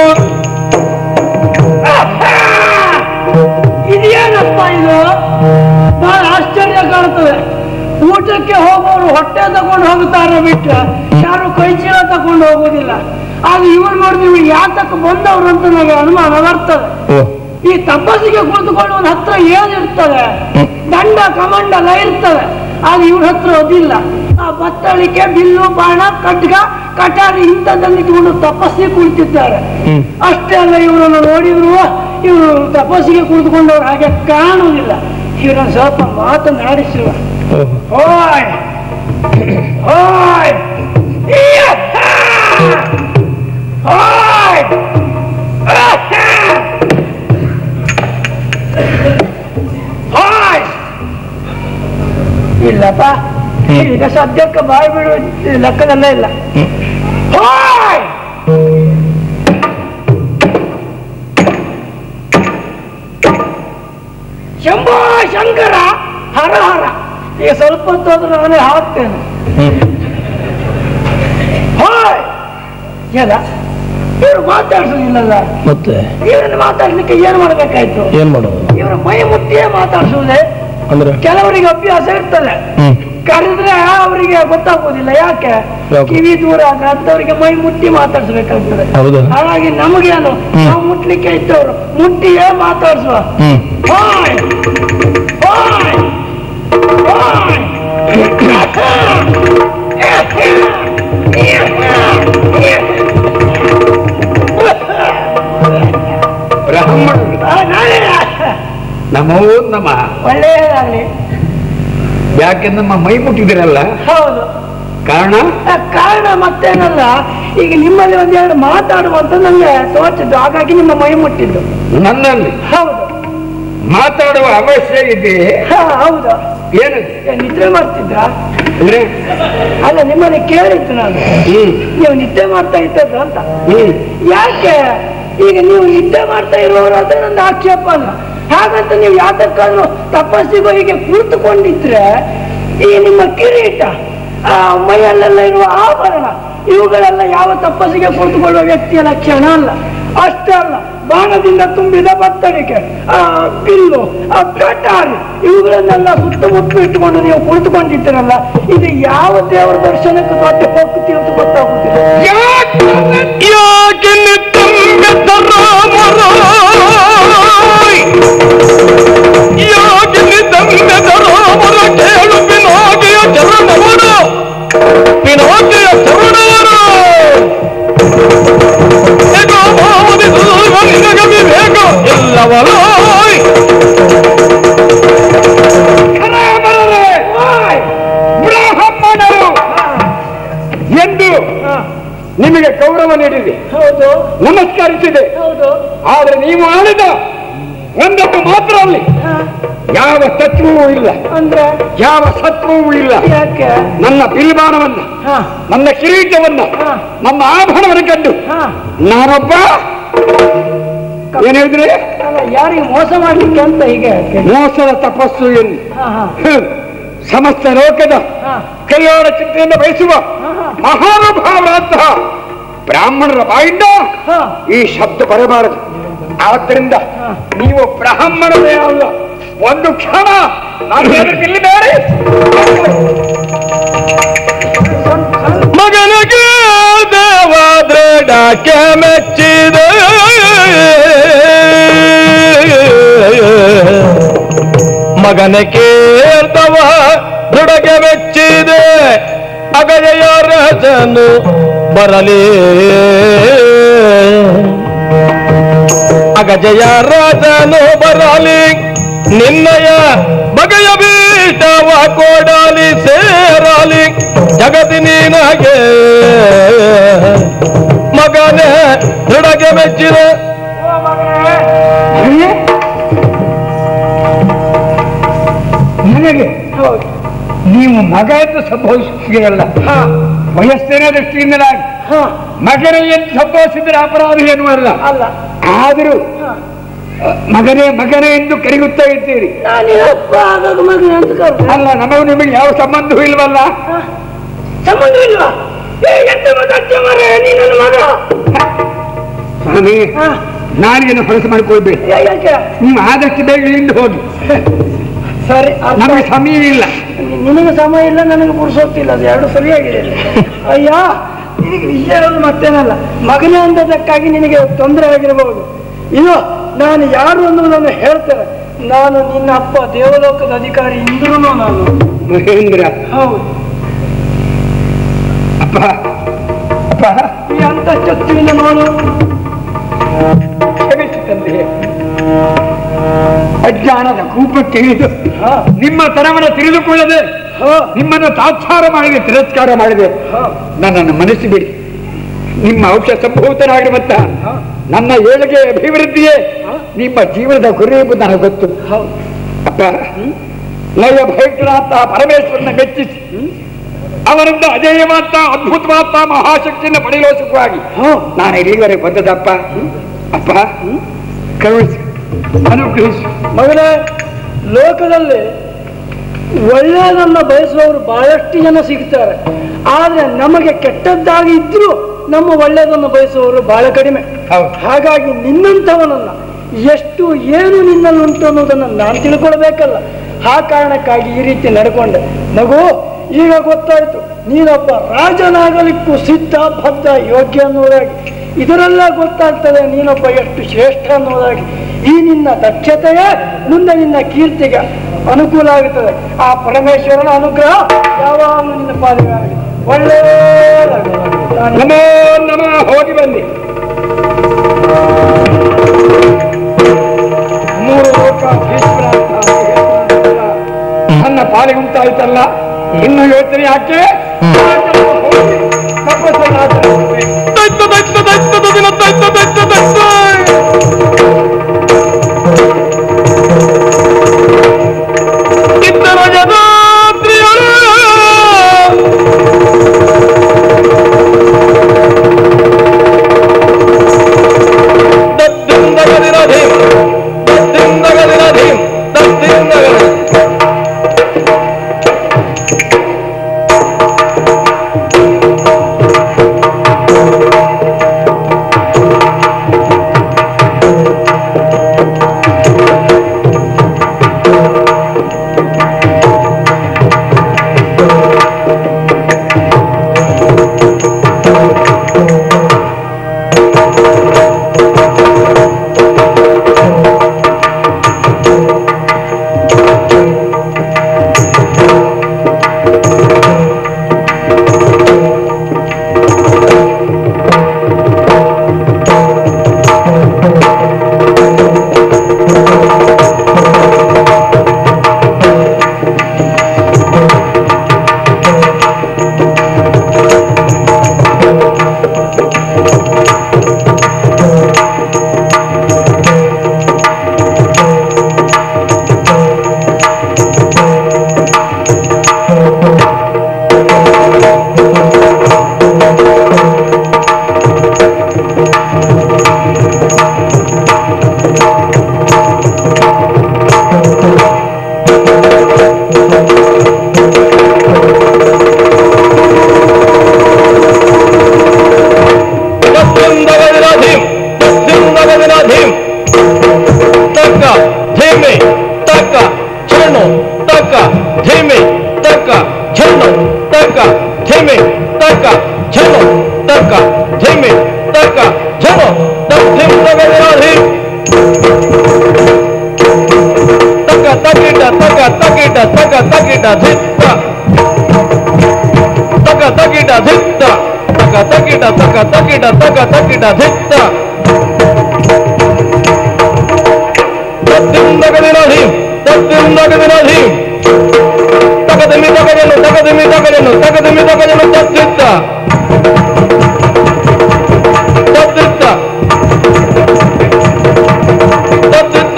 ಇದೇನಪ್ಪ ಇದು ಬಹಳ ಆಶ್ಚರ್ಯ ಕಾಣ್ತದೆ ಊಟಕ್ಕೆ ಹೋಗೋರು ಹೊಟ್ಟೆ ತಗೊಂಡು ಹೋಗುತ್ತಾರೆ ಬಿಟ್ಟು ಯಾರು ಕೈ ಚೀಲ ತಗೊಂಡು ಹೋಗುದಿಲ್ಲ ಆಗ ಇವ್ರು ನೋಡಿದ್ವಿ ಯಾತಕ್ಕೆ ಬಂದವರು ಅಂತ ನನಗೆ ಅನುಮಾನ ಬರ್ತದೆ ಈ ತಪಸ್ಸಿಗೆ ಕುಳಿತುಕೊಳ್ಳುವ ಹತ್ರ ಏನಿರ್ತದೆ ದಂಡ ಕಮಂಡ ಎಲ್ಲ ಇರ್ತದೆ ಆಗ ಇವ್ರ ಹತ್ರ ಅದಿಲ್ಲ ಆ ಬತ್ತಳಿಕೆ ಬಿಲ್ಲು ಬಾಣ ಖಡ್ಗ ಕಟಾರಿ ಇಂಥದ್ದನ್ನು ಇಟ್ಕೊಂಡು ತಪಸ್ಸಿಗೆ ಕುಳಿತಿದ್ದಾರೆ ಅಷ್ಟೇ ಅಲ್ಲ ಇವರನ್ನು ನೋಡಿದ್ರು ಇವರು ತಪಸ್ಸಿಗೆ ಕುಳಿತುಕೊಂಡವ್ರು ಹಾಗೆ ಕಾಣುವುದಿಲ್ಲ ಇವರನ್ನು ಸ್ವಲ್ಪ ಮಾತನಾಡಿಸುವ ಓಯ್ ಓಯ್ ಇಯ್ಯಪ್ಪ! ಓಯ್ ಆಹಾ! ಓಯ್! ಇಲ್ಲಪ್ಪ ಈಗ ಸದ್ಯಕ್ಕೆ ಬಾಯಿ ಬಿಡುವ ಲೆಕ್ಕದಲ್ಲೇ ಇಲ್ಲ ಓಯ್! ಶಂಭೋ ಶಂಕರ ಹರ ಹರ ಈಗ ಸ್ವಲ್ಪ ಹೊತ್ತಾದ್ರೂ ನಾನೇ ಹಾಕ್ತೇನೆ ಹೋಯ್ ಎಲ್ಲ ಇವ್ರು ಮಾತಾಡ್ಸೋದಿಲ್ಲಲ್ಲ ಮತ್ತೆ ಇವ್ರನ್ನ ಮಾತಾಡ್ಲಿಕ್ಕೆ ಏನ್ ಮಾಡ್ಬೇಕಾಯ್ತು ಏನ್ ಮಾಡೋದು ಇವ್ರ ಮೈ ಮುಟ್ಟಿಯೇ ಮಾತಾಡ್ಸುವುದೇ ಅಂದ್ರೆ ಕೆಲವರಿಗೆ ಅಭ್ಯಾಸ ಇರ್ತದೆ ಹ್ಮ್ ಕರೆದ್ರೆ ಅವರಿಗೆ ಗೊತ್ತಾಗೋದಿಲ್ಲ ಯಾಕೆ ಯಾಕೆ? ಕಿವಿ ದೂರ ಆದ್ರೆ ಅಂತವರಿಗೆ ಮೈ ಮುಟ್ಟಿ ಮಾತಾಡ್ಸ್ಬೇಕಾಗ್ತದೆ ಹೌದಾ? ಹಾಗಾಗಿ ನಮಗೇನು ನಾವು ಮುಟ್ಲಿಕ್ಕೆ ಇದ್ದವರು ಮುಟ್ಟಿಯೇ ಮಾತಾಡ್ಸುವ ಹ್ಮ್ ಹಾಯ್ ಹಾಯ್ ಹಾಯ್ ಬ್ರಾಹ್ಮಣರು ಆ, ನಾನೇ. ನಮೋ ನಮಃ ಒಳ್ಳೆಯದಾಗ್ಲಿ ಯಾಕೆ ನಮ್ಮ ಮೈ ಮುಟ್ಟಿದಿರಲ್ಲ ಹೌದು ಕಾರಣ ಆ, ಕಾರಣ ಮತ್ತೇನಲ್ಲ ಈಗ ನಿಮ್ಮಲ್ಲಿ ಒಂದೆರಡು ಮಾತಾಡುವಂತ ನಂಗೆ ತೋಚಿದ್ದು ಹಾಗಾಗಿ ನಿಮ್ಮ ಮೈ ಮುಟ್ಟಿದ್ದು ನನ್ನಲ್ಲಿ ಹೌದು ಮಾತಾಡುವ ಅವಶ್ಯ ಇದೆ ಹಾ, ಹೌದು ಏನದು ಏ, ನಿದ್ರೆ ಮಾಡ್ತಿದ್ರ ಅಂದ್ರೆ ಅಲ್ಲ ನಿಮ್ಮಲ್ಲಿ ಕೇಳಿದ್ದು ನಾನು ಹ್ಮ್ ನೀವು ನಿದ್ದೆ ಮಾಡ್ತಾ ಇದ್ದದ್ದು ಅಂತ ಹ್ಮ್ ಯಾಕೆ ಈಗ ನೀವು ನಿದ್ದೆ ಮಾಡ್ತಾ ಇರುವವರು ಅದೇ ನನ್ನ ಆಕ್ಷೇಪ ಅಲ್ಲ ಹಾಗಂತ ನೀವು ಯಾತಕ್ಕನ್ನು ತಪಸ್ಸಿಗೂ ಹೀಗೆ ಕುಳಿತುಕೊಂಡಿದ್ರೆ ಈ ನಿಮ್ಮ ಕಿರೀಟ ಆ ಮೈಯಲ್ಲೆಲ್ಲ ಇರುವ ಆಭರಣ ಇವುಗಳೆಲ್ಲ ಯಾವ ತಪಸ್ಸಿಗೆ ಕುಳಿತುಕೊಳ್ಳುವ ವ್ಯಕ್ತಿಯ ಲಕ್ಷಣ ಅಲ್ಲ ಅಷ್ಟೇ ಅಲ್ಲ ಬಾಣದಿಂದ ತುಂಬಿದ ಬತ್ತಳಿಕೆ ಆ ಬಿಲ್ಲು ಆ ಕಟಾರಿ ಇವುಗಳನ್ನೆಲ್ಲ ಸುತ್ತಮುತ್ತ ಇಟ್ಟುಕೊಂಡು ನೀವು ಕುಳಿತುಕೊಂಡಿದ್ದೀರಲ್ಲ ಇದು ಯಾವ ದೇವರ ದರ್ಶನಕ್ಕೆ ದೊಡ್ಡ ಹೋಗ್ತಿ ಅಂತ ಗೊತ್ತಾಗುತ್ತಿಲ್ಲ ಯಾಕೆ ನಿತ್ತಂಬೆತ್ತ ರಾಮರಾಯ್ ಯಾಕೆ ನಿತ್ತಂಬೆತ್ತ ರಾಮರ ಕೇಳು ಪಿನಾಕಿಯ ಚರಣವರು ಪಿನಾಕಿಯ ಚರಣವರು ಇದು ಭಾವದಿ ಸುಲಭ ನಿನಗೆ ವಿವೇಕ ಇಲ್ಲವಲಾಯ್ ರಾಮರೇ, ಬ್ರಾಹ್ಮಣರು ಎಂದು ನಿಮಗೆ ಗೌರವ ನೀಡಿದೆ ಹೌದು ನಮಸ್ಕರಿಸಿದೆ ಹೌದು ಆದ್ರೆ ನೀವು ಆಳಿದ ಒಂದಕ್ಕೆ ಮಾತ್ರ ಅಲ್ಲಿ ಹಾ, ಯಾವ ತತ್ವವೂ ಇಲ್ಲ ಅಂದ್ರೆ ಯಾವ ಸತ್ವವೂ ಇಲ್ಲ ಯಾಕೆ ನನ್ನ ಬಿಲ್ಬಾಣವನ್ನ ಹಾ ನನ್ನ ಕಿರೀಟವನ್ನ ಹಾ. ನನ್ನ ಆಭರಣವನ್ನು ಕಂಡು ಹಾ ನಾನೊಬ್ಬ ಏನ್ ಹೇಳಿದ್ರೆ ಅಲ್ಲ ಯಾರಿಗೆ ಮೋಸ ಮಾಡ್ಲಿಕ್ಕೆ ಅಂತ ಹೀಗೆ ಮೋಸದ ತಪಸ್ಸು ಎಂದು ಹಾ ಹಾ ಹ್ಮ್. ಸಮಸ್ತ ಲೋಕದ ಹಾ ಕಲ್ಯಾಣ ಚಿಂತೆಯನ್ನು ಬಯಸುವ ಮಹಾನುಭಾವರಾದಂತಹ ಬ್ರಾಹ್ಮಣರ ಬಾಯಿಂದ ಹಾ ಈ ಶಬ್ದ ಬರಬಾರದು ಆದ್ದರಿಂದ ನೀವು ಬ್ರಾಹ್ಮಣರೇ ಅಲ್ಲ ಒಂದು ಕ್ಷಣ ನಾನು ಎದುರು ಬೇರೆ ಮಗನಿಗೆ ದೇವ ದೃಢಕ್ಕೆ ಮೆಚ್ಚಿದೆ ಮಗನ ಕೇಳ್ತವ ದೃಢಗೆ ಮೆಚ್ಚಿದೆ ಅಗಜಯ ರಸನು ಬರಲಿ ಅಗಜಯ ರಾಜನು ಬರಲಿ ನಿನ್ನಯ ಬಗೆಯ ಬೀಟವ ಕೊಡಲಿ ಸೇರಲಿ ಜಗತಿ ನಿನಗೆ ಮಗನೇ ದೃಢಗೆ ಮೆಚ್ಚಿದ ನನಗೆ ಹೌದು ನೀವು ಮಗ ಎಂದು ಸಂಭವಿಸುತ್ತೀರಲ್ಲ ಹಾ ವಯಸ್ಸಿನ ದೃಷ್ಟಿಯಿಂದಲಾಗಿ ಹಾ ಮಗನೇ ಎಂದು ಸಂಭವಿಸಿದ್ರೆ ಅಪರಾಧ ಏನೂ ಅಲ್ಲ ಅಲ್ಲ ಆದರೂ ಹಾ ಮಗನೇ ಮಗನೇ ಎಂದು ಕರೆಯುತ್ತಾ ಇದ್ದೀರಿ ನಾನು ಅಪ್ಪ ಆಗಾಗ ಮಗನ ಅಂತ ಕರ್ದೆ ಅಲ್ಲ ನಮಗೂ ನಿಮಗೆ ಯಾವ ಸಂಬಂಧವೂ ಇಲ್ವಲ್ಲ ಹಾ? ಸಂಬಂಧ ಇಲ್ವಾ ಏ ಎಂತ ಮಾತಾಡ್ತೀಯ ಮಾರ್ರೆ, ನೀ ನನ್ನ ಮಗ ಸ್ವಾಮಿ ಹಾ ನಾನೇನು ಹೊಲಸು ಮಾಡ್ಕೊಳ್ಬೇಕು ಯಾ- ಯಾಕೆ ನೀವು ಆದಷ್ಟು ಬೇಗ ಇಲ್ಲಿಂದ ಹೋಗಿ ಸರಿ ಅರ್ಥ ನಮಗೆ ಆಯ್ತು. ಸಮಯ ಇಲ್ಲ ನಿನಗೆ ಸಮಯ ಇಲ್ಲ ನನಗೆ ಪುರುಸೊತ್ತಿಲ್ಲ ಅದು ಎರಡು ಸರಿಯಾಗಿದೆ ಅಯ್ಯ ನಿನಗೆ ವಿಷಯ ಹೇಳೋದು ಮತ್ತೇನಲ್ಲ ಮಗನೇ ಅಂದದಕ್ಕಾಗಿ ನಿನಗೆ ತೊಂದರೆ ಆಗಿರಬಹುದು ಇದು ನಾನು ಯಾರು ಅನ್ನೋದನ್ನು ಹೇಳ್ತೇನೆ ನಾನು ನಿನ್ನ ಅಪ್ಪ ದೇವಲೋಕದ ಅಧಿಕಾರಿ ಇಂದ್ರೂ ನಾನು ಮಹೇಂದ್ರ ಹೌದು ಅಪ್ಪ ಅಪ್ಪ ಈ ಅಂತಃಶಕ್ತಿಯಿಂದ ನೋಡು ಕ್ಷಮಿಸು ತಂದೆ ಅಜ್ಞಾನದ ಕೂಪಕ್ಕೆ ಇಳಿದು ಹಾ ನಿಮ್ಮ ತನವನ್ನು ತಿಳಿದುಕೊಳ್ಳದೆ ಹಾ ನಿಮ್ಮನ್ನು ತಾತ್ಸಾರ ಮಾಡಿದೆ ತಿರಸ್ಕಾರ ಮಾಡಿದೆ ಹಾ ನನ್ನನ್ನು ಮನಸ್ಸಿಬಿಡಿ ನಿಮ್ಮ ಔಷಧ ಸಂಭೂತನಾಗಿರುವಂತ ನನ್ನ ಏಳಿಗೆ ಅಭಿವೃದ್ಧಿಯೇ ನಿಮ್ಮ ಜೀವನದ ಗುರಿ ಎಂಬುದು ನನಗೆ ಗೊತ್ತು ಹೌದು ಅಪ್ಪ ಲಯ ಭಯಂಕರಾಂತ ಪರಮೇಶ್ವರನ ಮೆಚ್ಚಿಸಿ ಅವರಿಂದ ಅಜೇಯವಾದ ಅದ್ಭುತವಾದ ಮಹಾಶಕ್ತಿಯನ್ನು ಪಡೆಯಲೋಸುಕವಾಗಿ ನಾನು ಇಲ್ಲಿವರೆಗೆ ಬಂದದಪ್ಪ ಅಪ್ಪ ಕರುಣಿಸಿ ಅನುಗ್ರಹಿಸು ಮಗನೇ ಲೋಕದಲ್ಲಿ ಒಳ್ಳೆಯದನ್ನ ಬಯಸುವವರು ಬಹಳಷ್ಟು ಜನ ಸಿಗ್ತಾರೆ ಆದ್ರೆ ನಮಗೆ ಕೆಟ್ಟದ್ದಾಗಿ ಇದ್ರೂ ನಮ್ಮ ಒಳ್ಳೆಯದನ್ನು ಬಯಸುವವರು ಬಹಳ ಕಡಿಮೆ ಹೌದು. ಹಾಗಾಗಿ ನಿನ್ನಂಥವನನ್ನ ಎಷ್ಟು ಏನು ನಿನ್ನಲ್ಲಿ ಉಂಟು ಅನ್ನೋದನ್ನ ನಾನು ತಿಳ್ಕೊಳ್ಬೇಕಲ್ಲ ಆ ಕಾರಣಕ್ಕಾಗಿ ಈ ರೀತಿ ನಡ್ಕೊಂಡೆ ಮಗು ಈಗ ಗೊತ್ತಾಯ್ತು ನೀನೊಬ್ಬ ರಾಜನಾಗಲಿಕ್ಕೂ ಸಿದ್ಧ ಬದ್ಧ ಯೋಗ್ಯ ಅನ್ನೋದಾಗಿ ಇದರೆಲ್ಲ ಗೊತ್ತಾಗ್ತದೆ ನೀನೊಬ್ಬ ಎಷ್ಟು ಶ್ರೇಷ್ಠ ಅನ್ನೋದಾಗಿ ಈ ನಿನ್ನ ದಕ್ಷತೆಯೇ ಮುಂದೆ ನಿನ್ನ ಕೀರ್ತಿಗೆ ಅನುಕೂಲ ಆಗುತ್ತದೆ ಆ ಪರಮೇಶ್ವರನ ಅನುಗ್ರಹ ಯಾವಾಗಲೂ ನಿನ್ನ ಪಾಲಿಗೆ ಆಗಲಿ ಒಳ್ಳೆಯದಾಗಲಿ ನಮೋ ನಮಃ ಹೋಗಿ ಬನ್ನಿ ಮೂರು ಲೋಕ ಭೀಷ್ಮರ ಅಂತ ಹೇಳ್ತಾನಲ್ಲ, ನನ್ನ ಪಾಲಿಗೆ ಉಂಟಾಯ್ತಲ್ಲ ಇನ್ನು ಯೋಚನೆ ಯಾಕೆ ಹೋಗಿ ತಪಸ್ಸನ್ನು ಆಚರಿಸುತ್ತೇನೆ. ದೈತ್ಯ ದೈತ್ಯ ದೈತ್ಯದ ದಿನ ದೈತ್ಯ ದೈತ್ಯ ದೈತ್ಯ ಇದ್ದರ ಜನಾದ್ರಿಯರು ದದ್ದಿಂದಗದಿನ ಧೀಮ್ ದದ್ದಿಂದಗದಿನ ಧೀಮ್ ದದ್ದಿಂದಗದಿನ ದದ್ದಿಂದಗದಿನ ಧೀಮ್ ದದ್ದಿಂದಗದಿನ ಧೀಮ್ ತಕ್ಕ ಧೀಮೆ ತಕ್ಕ ಝಣ್ಣು ತಕ್ಕ ಧೀಮೆ ತಕ್ಕ ಝಣ್ಣು ತಕ್ಕ ಧೀಮೆ ತಕ್ಕ ಝಣ್ಣು ತಕ್ಕ ಧೀಮೆ ತಕ್ಕ ಝಣ್ಣು ದದ್ದಿಂದಗದಿನ ಧೀಮ್ ತಕ್ಕ ತಕ್ಕಿಟ ತಕ್ಕ ತಕ್ಕಿಟ ತಕ್ಕ ತಕ್ಕಿಟ ಧಿತ್ತ ತಕ್ಕ ತಕ್ಕಿಟ ಧಿತ್ತ ತಕ್ಕ ತಕ್ಕಿಟ ತಕ್ಕ ತಕ್ಕಿಟ ತಕ್ಕ ತಕ್ಕಿಟ ಧಿತ್ತ ತತ್ತಿಂದಗದಿನ ಧೀಮ್ ತತ್ತಿಂದಗದಿನ ಧೀಮ್ ತಗದಿಮಿ ತಗದನು ತಗದಿಮಿ ತಗದನು ತಗದಿಮಿ ತಗದನು ತತ್ತಿತ್ತ ತತ್ತಿತ್ತ ತತ್ತಿತ್ತ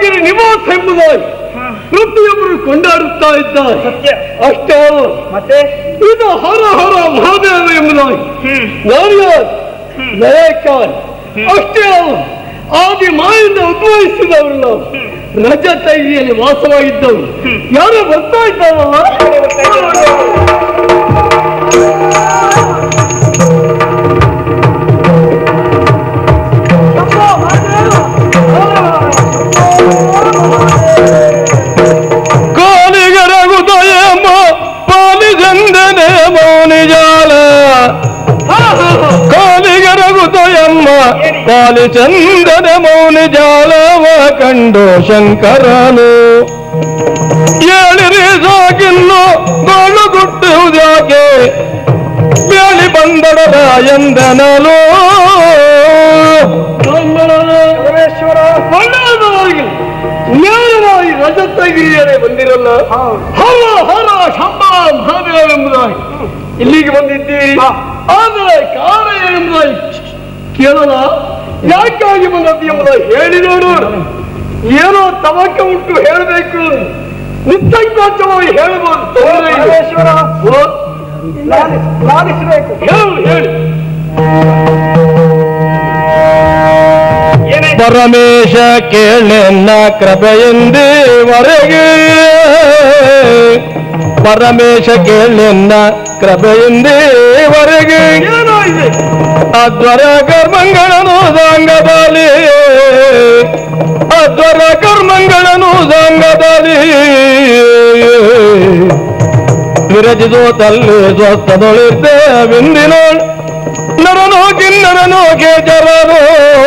ಯಾದಗಿರಿ ನಿವಾಸ ಎಂಬುದಾಗಿ ಪ್ರತಿಯೊಬ್ಬರು ಕೊಂಡಾಡುತ್ತಾ ಇದ್ದಾರೆ ಸತ್ಯ ಅಷ್ಟೇ ಅಲ್ಲ ಮತ್ತೆ ಇದು ಹರ ಹರ ಮಹಾದೇವ ಎಂಬುದಾಗಿ ನಾರ್ಯಾರ್ ನಯಕಾರ್ ಅಷ್ಟೇ ಅಲ್ಲ ಆದಿ ಮಾಯಿಂದ ಉದ್ಭವಿಸಿದವರು ನಾವು ರಜತೈಲಿಯಲ್ಲಿ ವಾಸವಾಗಿದ್ದವರು ಯಾರೋ ಬರ್ತಾ ಇದ್ದಾರಲ್ಲ ಕಾಲಿಗರಗುದಯಮ್ಮ ಪಾಲಿಸಂದನೆ ಮೌನಿಜಾಲ ಕಾಲಿಗರಗುದಯಮ್ಮ ಪಾಲಿಚಂದನ ಮೌನಿಜಾಲವ ಕಂಡು ಶಂಕರನು ಏಳಿರಿ ಸಾಕಿನ್ನು ಗೋಳು ಗುಟ್ಟುವುದ್ಯಾಕೆ ಬೇಳಿ ಬಂದಡಲ ಎಂದನಲು ಪರಮೇಶ್ವರ ಒಳ್ಳೆಯದಾಗಿ ನೇರವಾಗಿ ರಜತಗಿರಿಯರೇ ಬಂದಿರಲ್ಲ ಹರ ಹರ ಶಂಭ ಮಹಾದೇವ ಎಂಬುದಾಗಿ ಇಲ್ಲಿಗೆ ಬಂದಿದ್ದೀರಿ ಆದರೆ ಕಾರಣ ಎಂಬುದಾಗಿ ಕೇಳಲ್ಲ ಯಾಕಾಗಿ ಬಂದದ್ದು ಎಂಬುದಾಗಿ ಹೇಳಿ ನೋಡು ಏನೋ ತವಕ ಉಂಟು ಹೇಳಬೇಕು ನಿಸ್ಸಂಕೋಚವಾಗಿ ಹೇಳಬಹುದು ತೊಂದರೆ ಇಲ್ಲ. ಪರಮೇಶ್ವರ ಓ, ಲಾಲಿಸಬೇಕು ಹೇಳು ಹೇಳಿ ಏನಾಯ್ತು ಪರಮೇಶ ಕೇಳೆನ್ನ ಕೃಪೆಯಿಂದೇವರೆಗೆ ಪರಮೇಶ ಕೇಳೆನ್ನ ಕೃಪೆಯಿಂದೇವರೆಗೆ ಏನೋ ಇದೆ ಅದ್ವರ ಕರ್ಮಂಗಳನು ಸಂಗದಲ್ಲಿ ಅದ್ವರ ಕರ್ಮಂಗಳನು ಸಂಗದಲ್ಲಿ ವಿರಜಿಸೋ ತಲ್ಲಿ ಸ್ವಸ್ಥದೊಳಿದ್ದೆ ಬಿಂದಿನೋಳ್ ನರನೋ ಕಿನ್ನರನೋ ಕೇಚರನೋ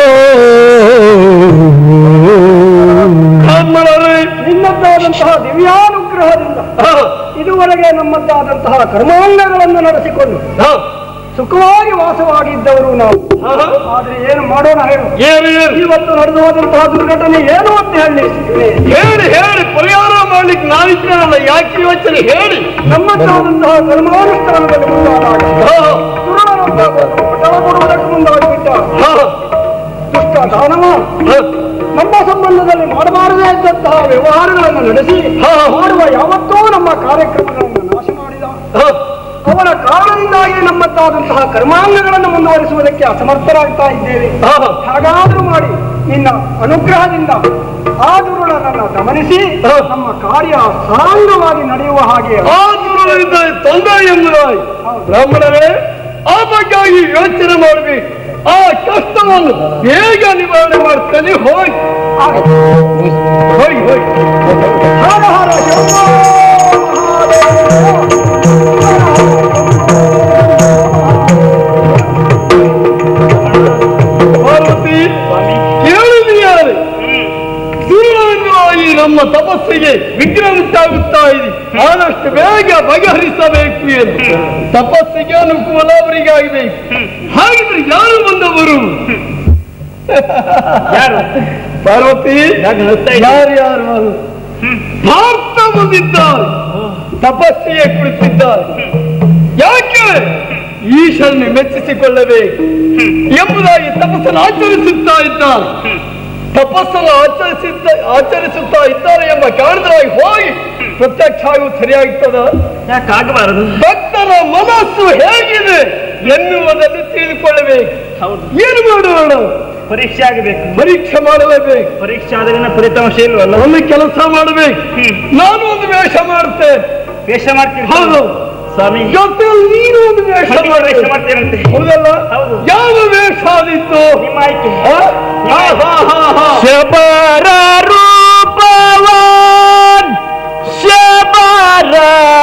ಬ್ರಾಹ್ಮಣರೇ ನಿನ್ನದ್ದಾದಂತಹ ದಿವ್ಯಾನುಗ್ರಹದಿಂದ ಹಾ, ಇದುವರೆಗೆ ನಮ್ಮದ್ದಾದಂತಹ ಕರ್ಮಾಂಗಗಳನ್ನು ನಡೆಸಿಕೊಂಡು ಹಾ, ಸುಖವಾಗಿ ವಾಸವಾಗಿದ್ದವರು ನಾವು ಹಾ, ಹಾ. ಆದ್ರೆ ಏನು ಮಾಡೋಣ ಹೇಳು ಏನು ಏನು ಇವತ್ತು ನಡೆದು ಹೋದಂತಹ ದುರ್ಘಟನೆ ಏನು ಅಂತ ಹೇಳಿ ಹೇಳಿ ಹೇಳಿ ಪರಿಹಾರ ಮಾಡ್ಲಿಕ್ಕೆ ನಾವಿದ್ರಲ್ಲ ಯಾಕೆ ಯೋಚನೆ ಹೇಳಿ ನಮ್ಮದ್ದಾದಂತಹ ಕರ್ಮಾನುಷ್ಠಾನದಲ್ಲಿ ಮುಂದಾದಾಗ ಹಾ, ಸುರಳನೊಬ್ಬ ಪಟವ ಕೊಡುವುದಕ್ಕೆ ಮುಂದಾಗಿಬಿಟ್ಟ ಹಾ, ದುಷ್ಟ ದಾನವ ಹಾ. ನಮ್ಮ ಸಂಬಂಧದಲ್ಲಿ ಮಾಡಬಾರದೇ ಇದ್ದಂತಹ ವ್ಯವಹಾರಗಳನ್ನು ನಡೆಸಿ ಹಾ. ಮಾಡುವ ಯಾವತ್ತೂ ನಮ್ಮ ಕಾರ್ಯಕ್ರಮಗಳನ್ನು ನಾಶ ಮಾಡಿದ ಹಾ, ಅವನ ಕಾರಣದಿಂದಾಗಿ ನಮ್ಮದ್ದಾದಂತಹ ಕರ್ಮಾಂಗಗಳನ್ನು ಮುಂದುವರಿಸುವುದಕ್ಕೆ ಅಸಮರ್ಥರಾಗ್ತಾ ಇದ್ದೇವೆ ಹಾ. ಹಾಗಾದ್ರೂ ಮಾಡಿ ನಿನ್ನ ಅನುಗ್ರಹದಿಂದ ಆ ದುರುಳನನ್ನು ಗಮನಿಸಿ ಹಾ. ನಮ್ಮ ಕಾರ್ಯ ಸಾಂಗವಾಗಿ ನಡೆಯುವ ಹಾಗೆ ಆ ದುರುಳಿಂದ ತೊಂದರೆ ಎಂಬುದಾಗಿ ಬ್ರಾಹ್ಮಣರೇ ಆ ಬಗ್ಗಾಗಿ ಯೋಚನೆ ಮಾಡಬೇಕು ಆ ಕಷ್ಟವನ್ನು ಬೇಗ ನಿವಾರಣೆ ಮಾಡ್ತೇನೆ ಹೋಗಿ ಹೋಗಿ ಹೋಗಿ ಹರ ಹರ ಶಂಭೋ ಪಾರ್ವತಿ ಕೇಳಿದೆಯಾರೆ ದುರುಳವಾಗಿ ನಮ್ಮ ತಪಸ್ಸಿಗೆ ವಿಘ್ನ ಉಂಟಾಗುತ್ತಾ ಇದೆ ಆದಷ್ಟು ಬೇಗ ಬಗೆಹರಿಸಬೇಕು ಎಂದು ತಪಸ್ಸಿಗೆ ಅನುಕೂಲ ಅವರಿಗೆ ಆಗಬೇಕು ಹಾಗಿದ್ರೆ ಯಾರು ಬಂದವರು ಯಾರು ಪಾರ್ವತಿ ಯಾಕೆ ನಗ್ತಾ ಇದ್ದೀಯ? ಯಾರು ಯಾರು ಅಲ್ಲ. ಭಾರತ ಬಂದಿದ್ದಾರೆ ತಪಸ್ಸಿಗೆ ಕುಳಿತಿದ್ದಾರೆ ಯಾಕೆ ಈಶ್ವರನ ಮೆಚ್ಚಿಸಿಕೊಳ್ಳಬೇಕು ಎಂಬುದಾಗಿ ತಪಸ್ಸನ್ನು ಆಚರಿಸುತ್ತಾ ಇದ್ದಾರೆ ತಪಸ್ಸನ್ನು ಆಚರಿಸಿದ್ದ ಆಚರಿಸುತ್ತಾ ಇದ್ದಾರೆ ಎಂಬ ಕಾರಣವಾಗಿ ಹೋಗಿ ಪ್ರತ್ಯಕ್ಷ ಆಗುವುದು ಸರಿಯಾಗ್ತದ ಯಾಕಾಗಬಾರದು ಭಕ್ತರ ಮನಸ್ಸು ಹೇಗಿದೆ ಎನ್ನುವುದನ್ನು ತಿಳಿದುಕೊಳ್ಳಬೇಕು ಹೌದು ಏನು ಮಾಡೋಣ ಪರೀಕ್ಷೆ ಆಗಬೇಕು ಪರೀಕ್ಷೆ ಮಾಡಲೇಬೇಕು ಪರೀಕ್ಷೆ ಆದಾಗ ಫಲಿತಾಂಶ ಇಲ್ವಲ್ಲ ಒಂದು ಕೆಲಸ ಮಾಡಬೇಕು ನಾನು ಒಂದು ವೇಷ ಮಾಡ್ತೇನೆ ವೇಷ ಮಾಡ್ತೀರಿ ಹೌದು ಸ್ವಾಮಿ ಜೊತೆಯಲ್ಲಿ ನೀನು ಒಂದು ವೇಷ ವೇಷ ಮಾಡಬೇಕು ಮಾಡ್ತೀರಂತೆ ಹೌದಲ್ಲ ಹೌದು. ಯಾವ ವೇಷ ಆದಿತ್ತು ನಿಮ್ಮ ಆಯ್ಕೆ ಆ? ಹಾ, ಹಾ, ಹಾ, ಹಾ. ಶಬರ ರೂಪವಾನ್ ಶಬರ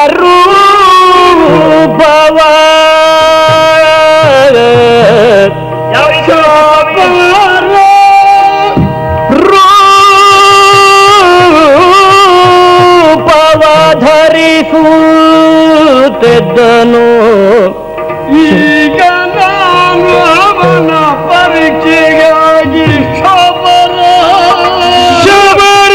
ರೂಪವಾನ್ ಯಾವ ರೀತಿ ಸ್ವಾಮಿ? ರೂಪವ ಧರಿಸುತ್ತಿದ್ದನು ಈಗ ನಾನು ಅವನ ಪರೀಕ್ಷೆಗಾಗಿ ಶಬರ ಶಬರ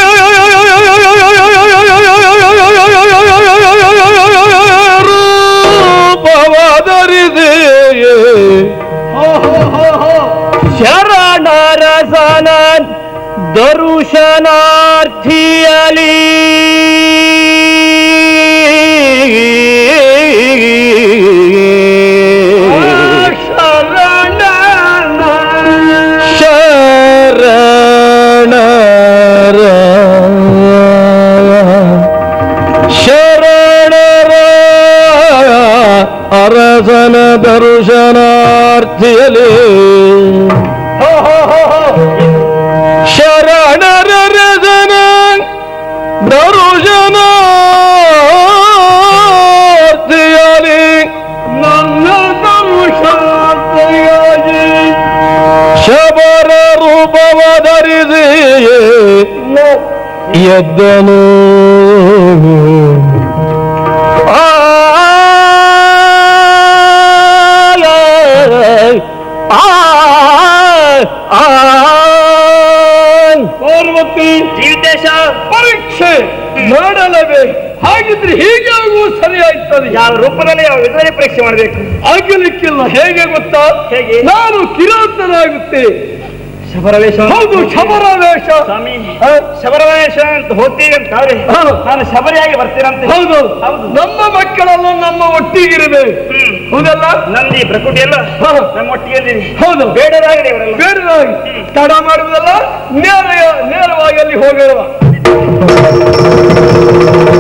ರೂಪವ ಧರಿಸಿ ಹೋ, ಹೋ, ಹೋ, ಹೋ. ಶರಣರ ಸನ ದರುಶನಾರ್ಥಿಯಲಿ ಶರಣರ ಶರಣರ ಅರಸನ ದರ್ಶನಾರ್ಥಿಯಲಿ ಶರಣರ ರಸನ ದರುಶನಾರ್ಥಿಯಲಿ ನನ್ನ ದರುಶನಾರ್ಥಿಯಾಗಿ ಶಬರ ರೂಪವ ಧರಿಸಿ ಎದ್ದನು ಆ ಪಾರ್ವತಿ ಜೀವಿತೇಶ ಪರೀಕ್ಷೆ ಮಾಡಲವೇ ಹಾಗಿದ್ರೆ ಹೀಗೆ ಆಗುವ ಸರಿ ಆಯ್ತದೆ ಯಾವ ರೂಪದಲ್ಲಿ ಯಾವ ವಿಧದಲ್ಲಿ ಪರೀಕ್ಷೆ ಮಾಡಬೇಕು ಆಗಲಿಕ್ಕಿಲ್ಲ ಹೇಗೆ ಗೊತ್ತಾ ಹೇಗೆ? ನಾನು ಕಿರಾತನಾಗುತ್ತೆ ಶಬರವೇಶ ಹೌದು ಶಬರವೇಷ ಸ್ವಾಮಿ ಹ? ಶಬರವೇಶ ಅಂತ ಹೋಗ್ತೀವಿ ಅಂತ ಅವ್ರೆ ಹ. ನಾನು ಶಬರಿಯಾಗಿ ಬರ್ತೀರಂತೆ ಹೌದು ಹೌದು. ನಮ್ಮ ಮಕ್ಕಳೆಲ್ಲ ನಮ್ಮ ಒಟ್ಟಿಗಿರಬೇಕು ಹ್ಮ್. ಹೌದಲ್ಲ ನಂದಿ ಪ್ರಕೃತಿ ಎಲ್ಲ ಹ. ನಮ್ಮ ಒಟ್ಟಿಗೆ ಹೌದು ಬೇಡರಾಗಲಿ ಅವರೆಲ್ಲ ಬೇಡದಾಗಿ ತಡ ಮಾಡುವುದಲ್ಲ ನೇರ ನೇರವಾಗಿ ಅಲ್ಲಿ ಹೋಗಿರುವ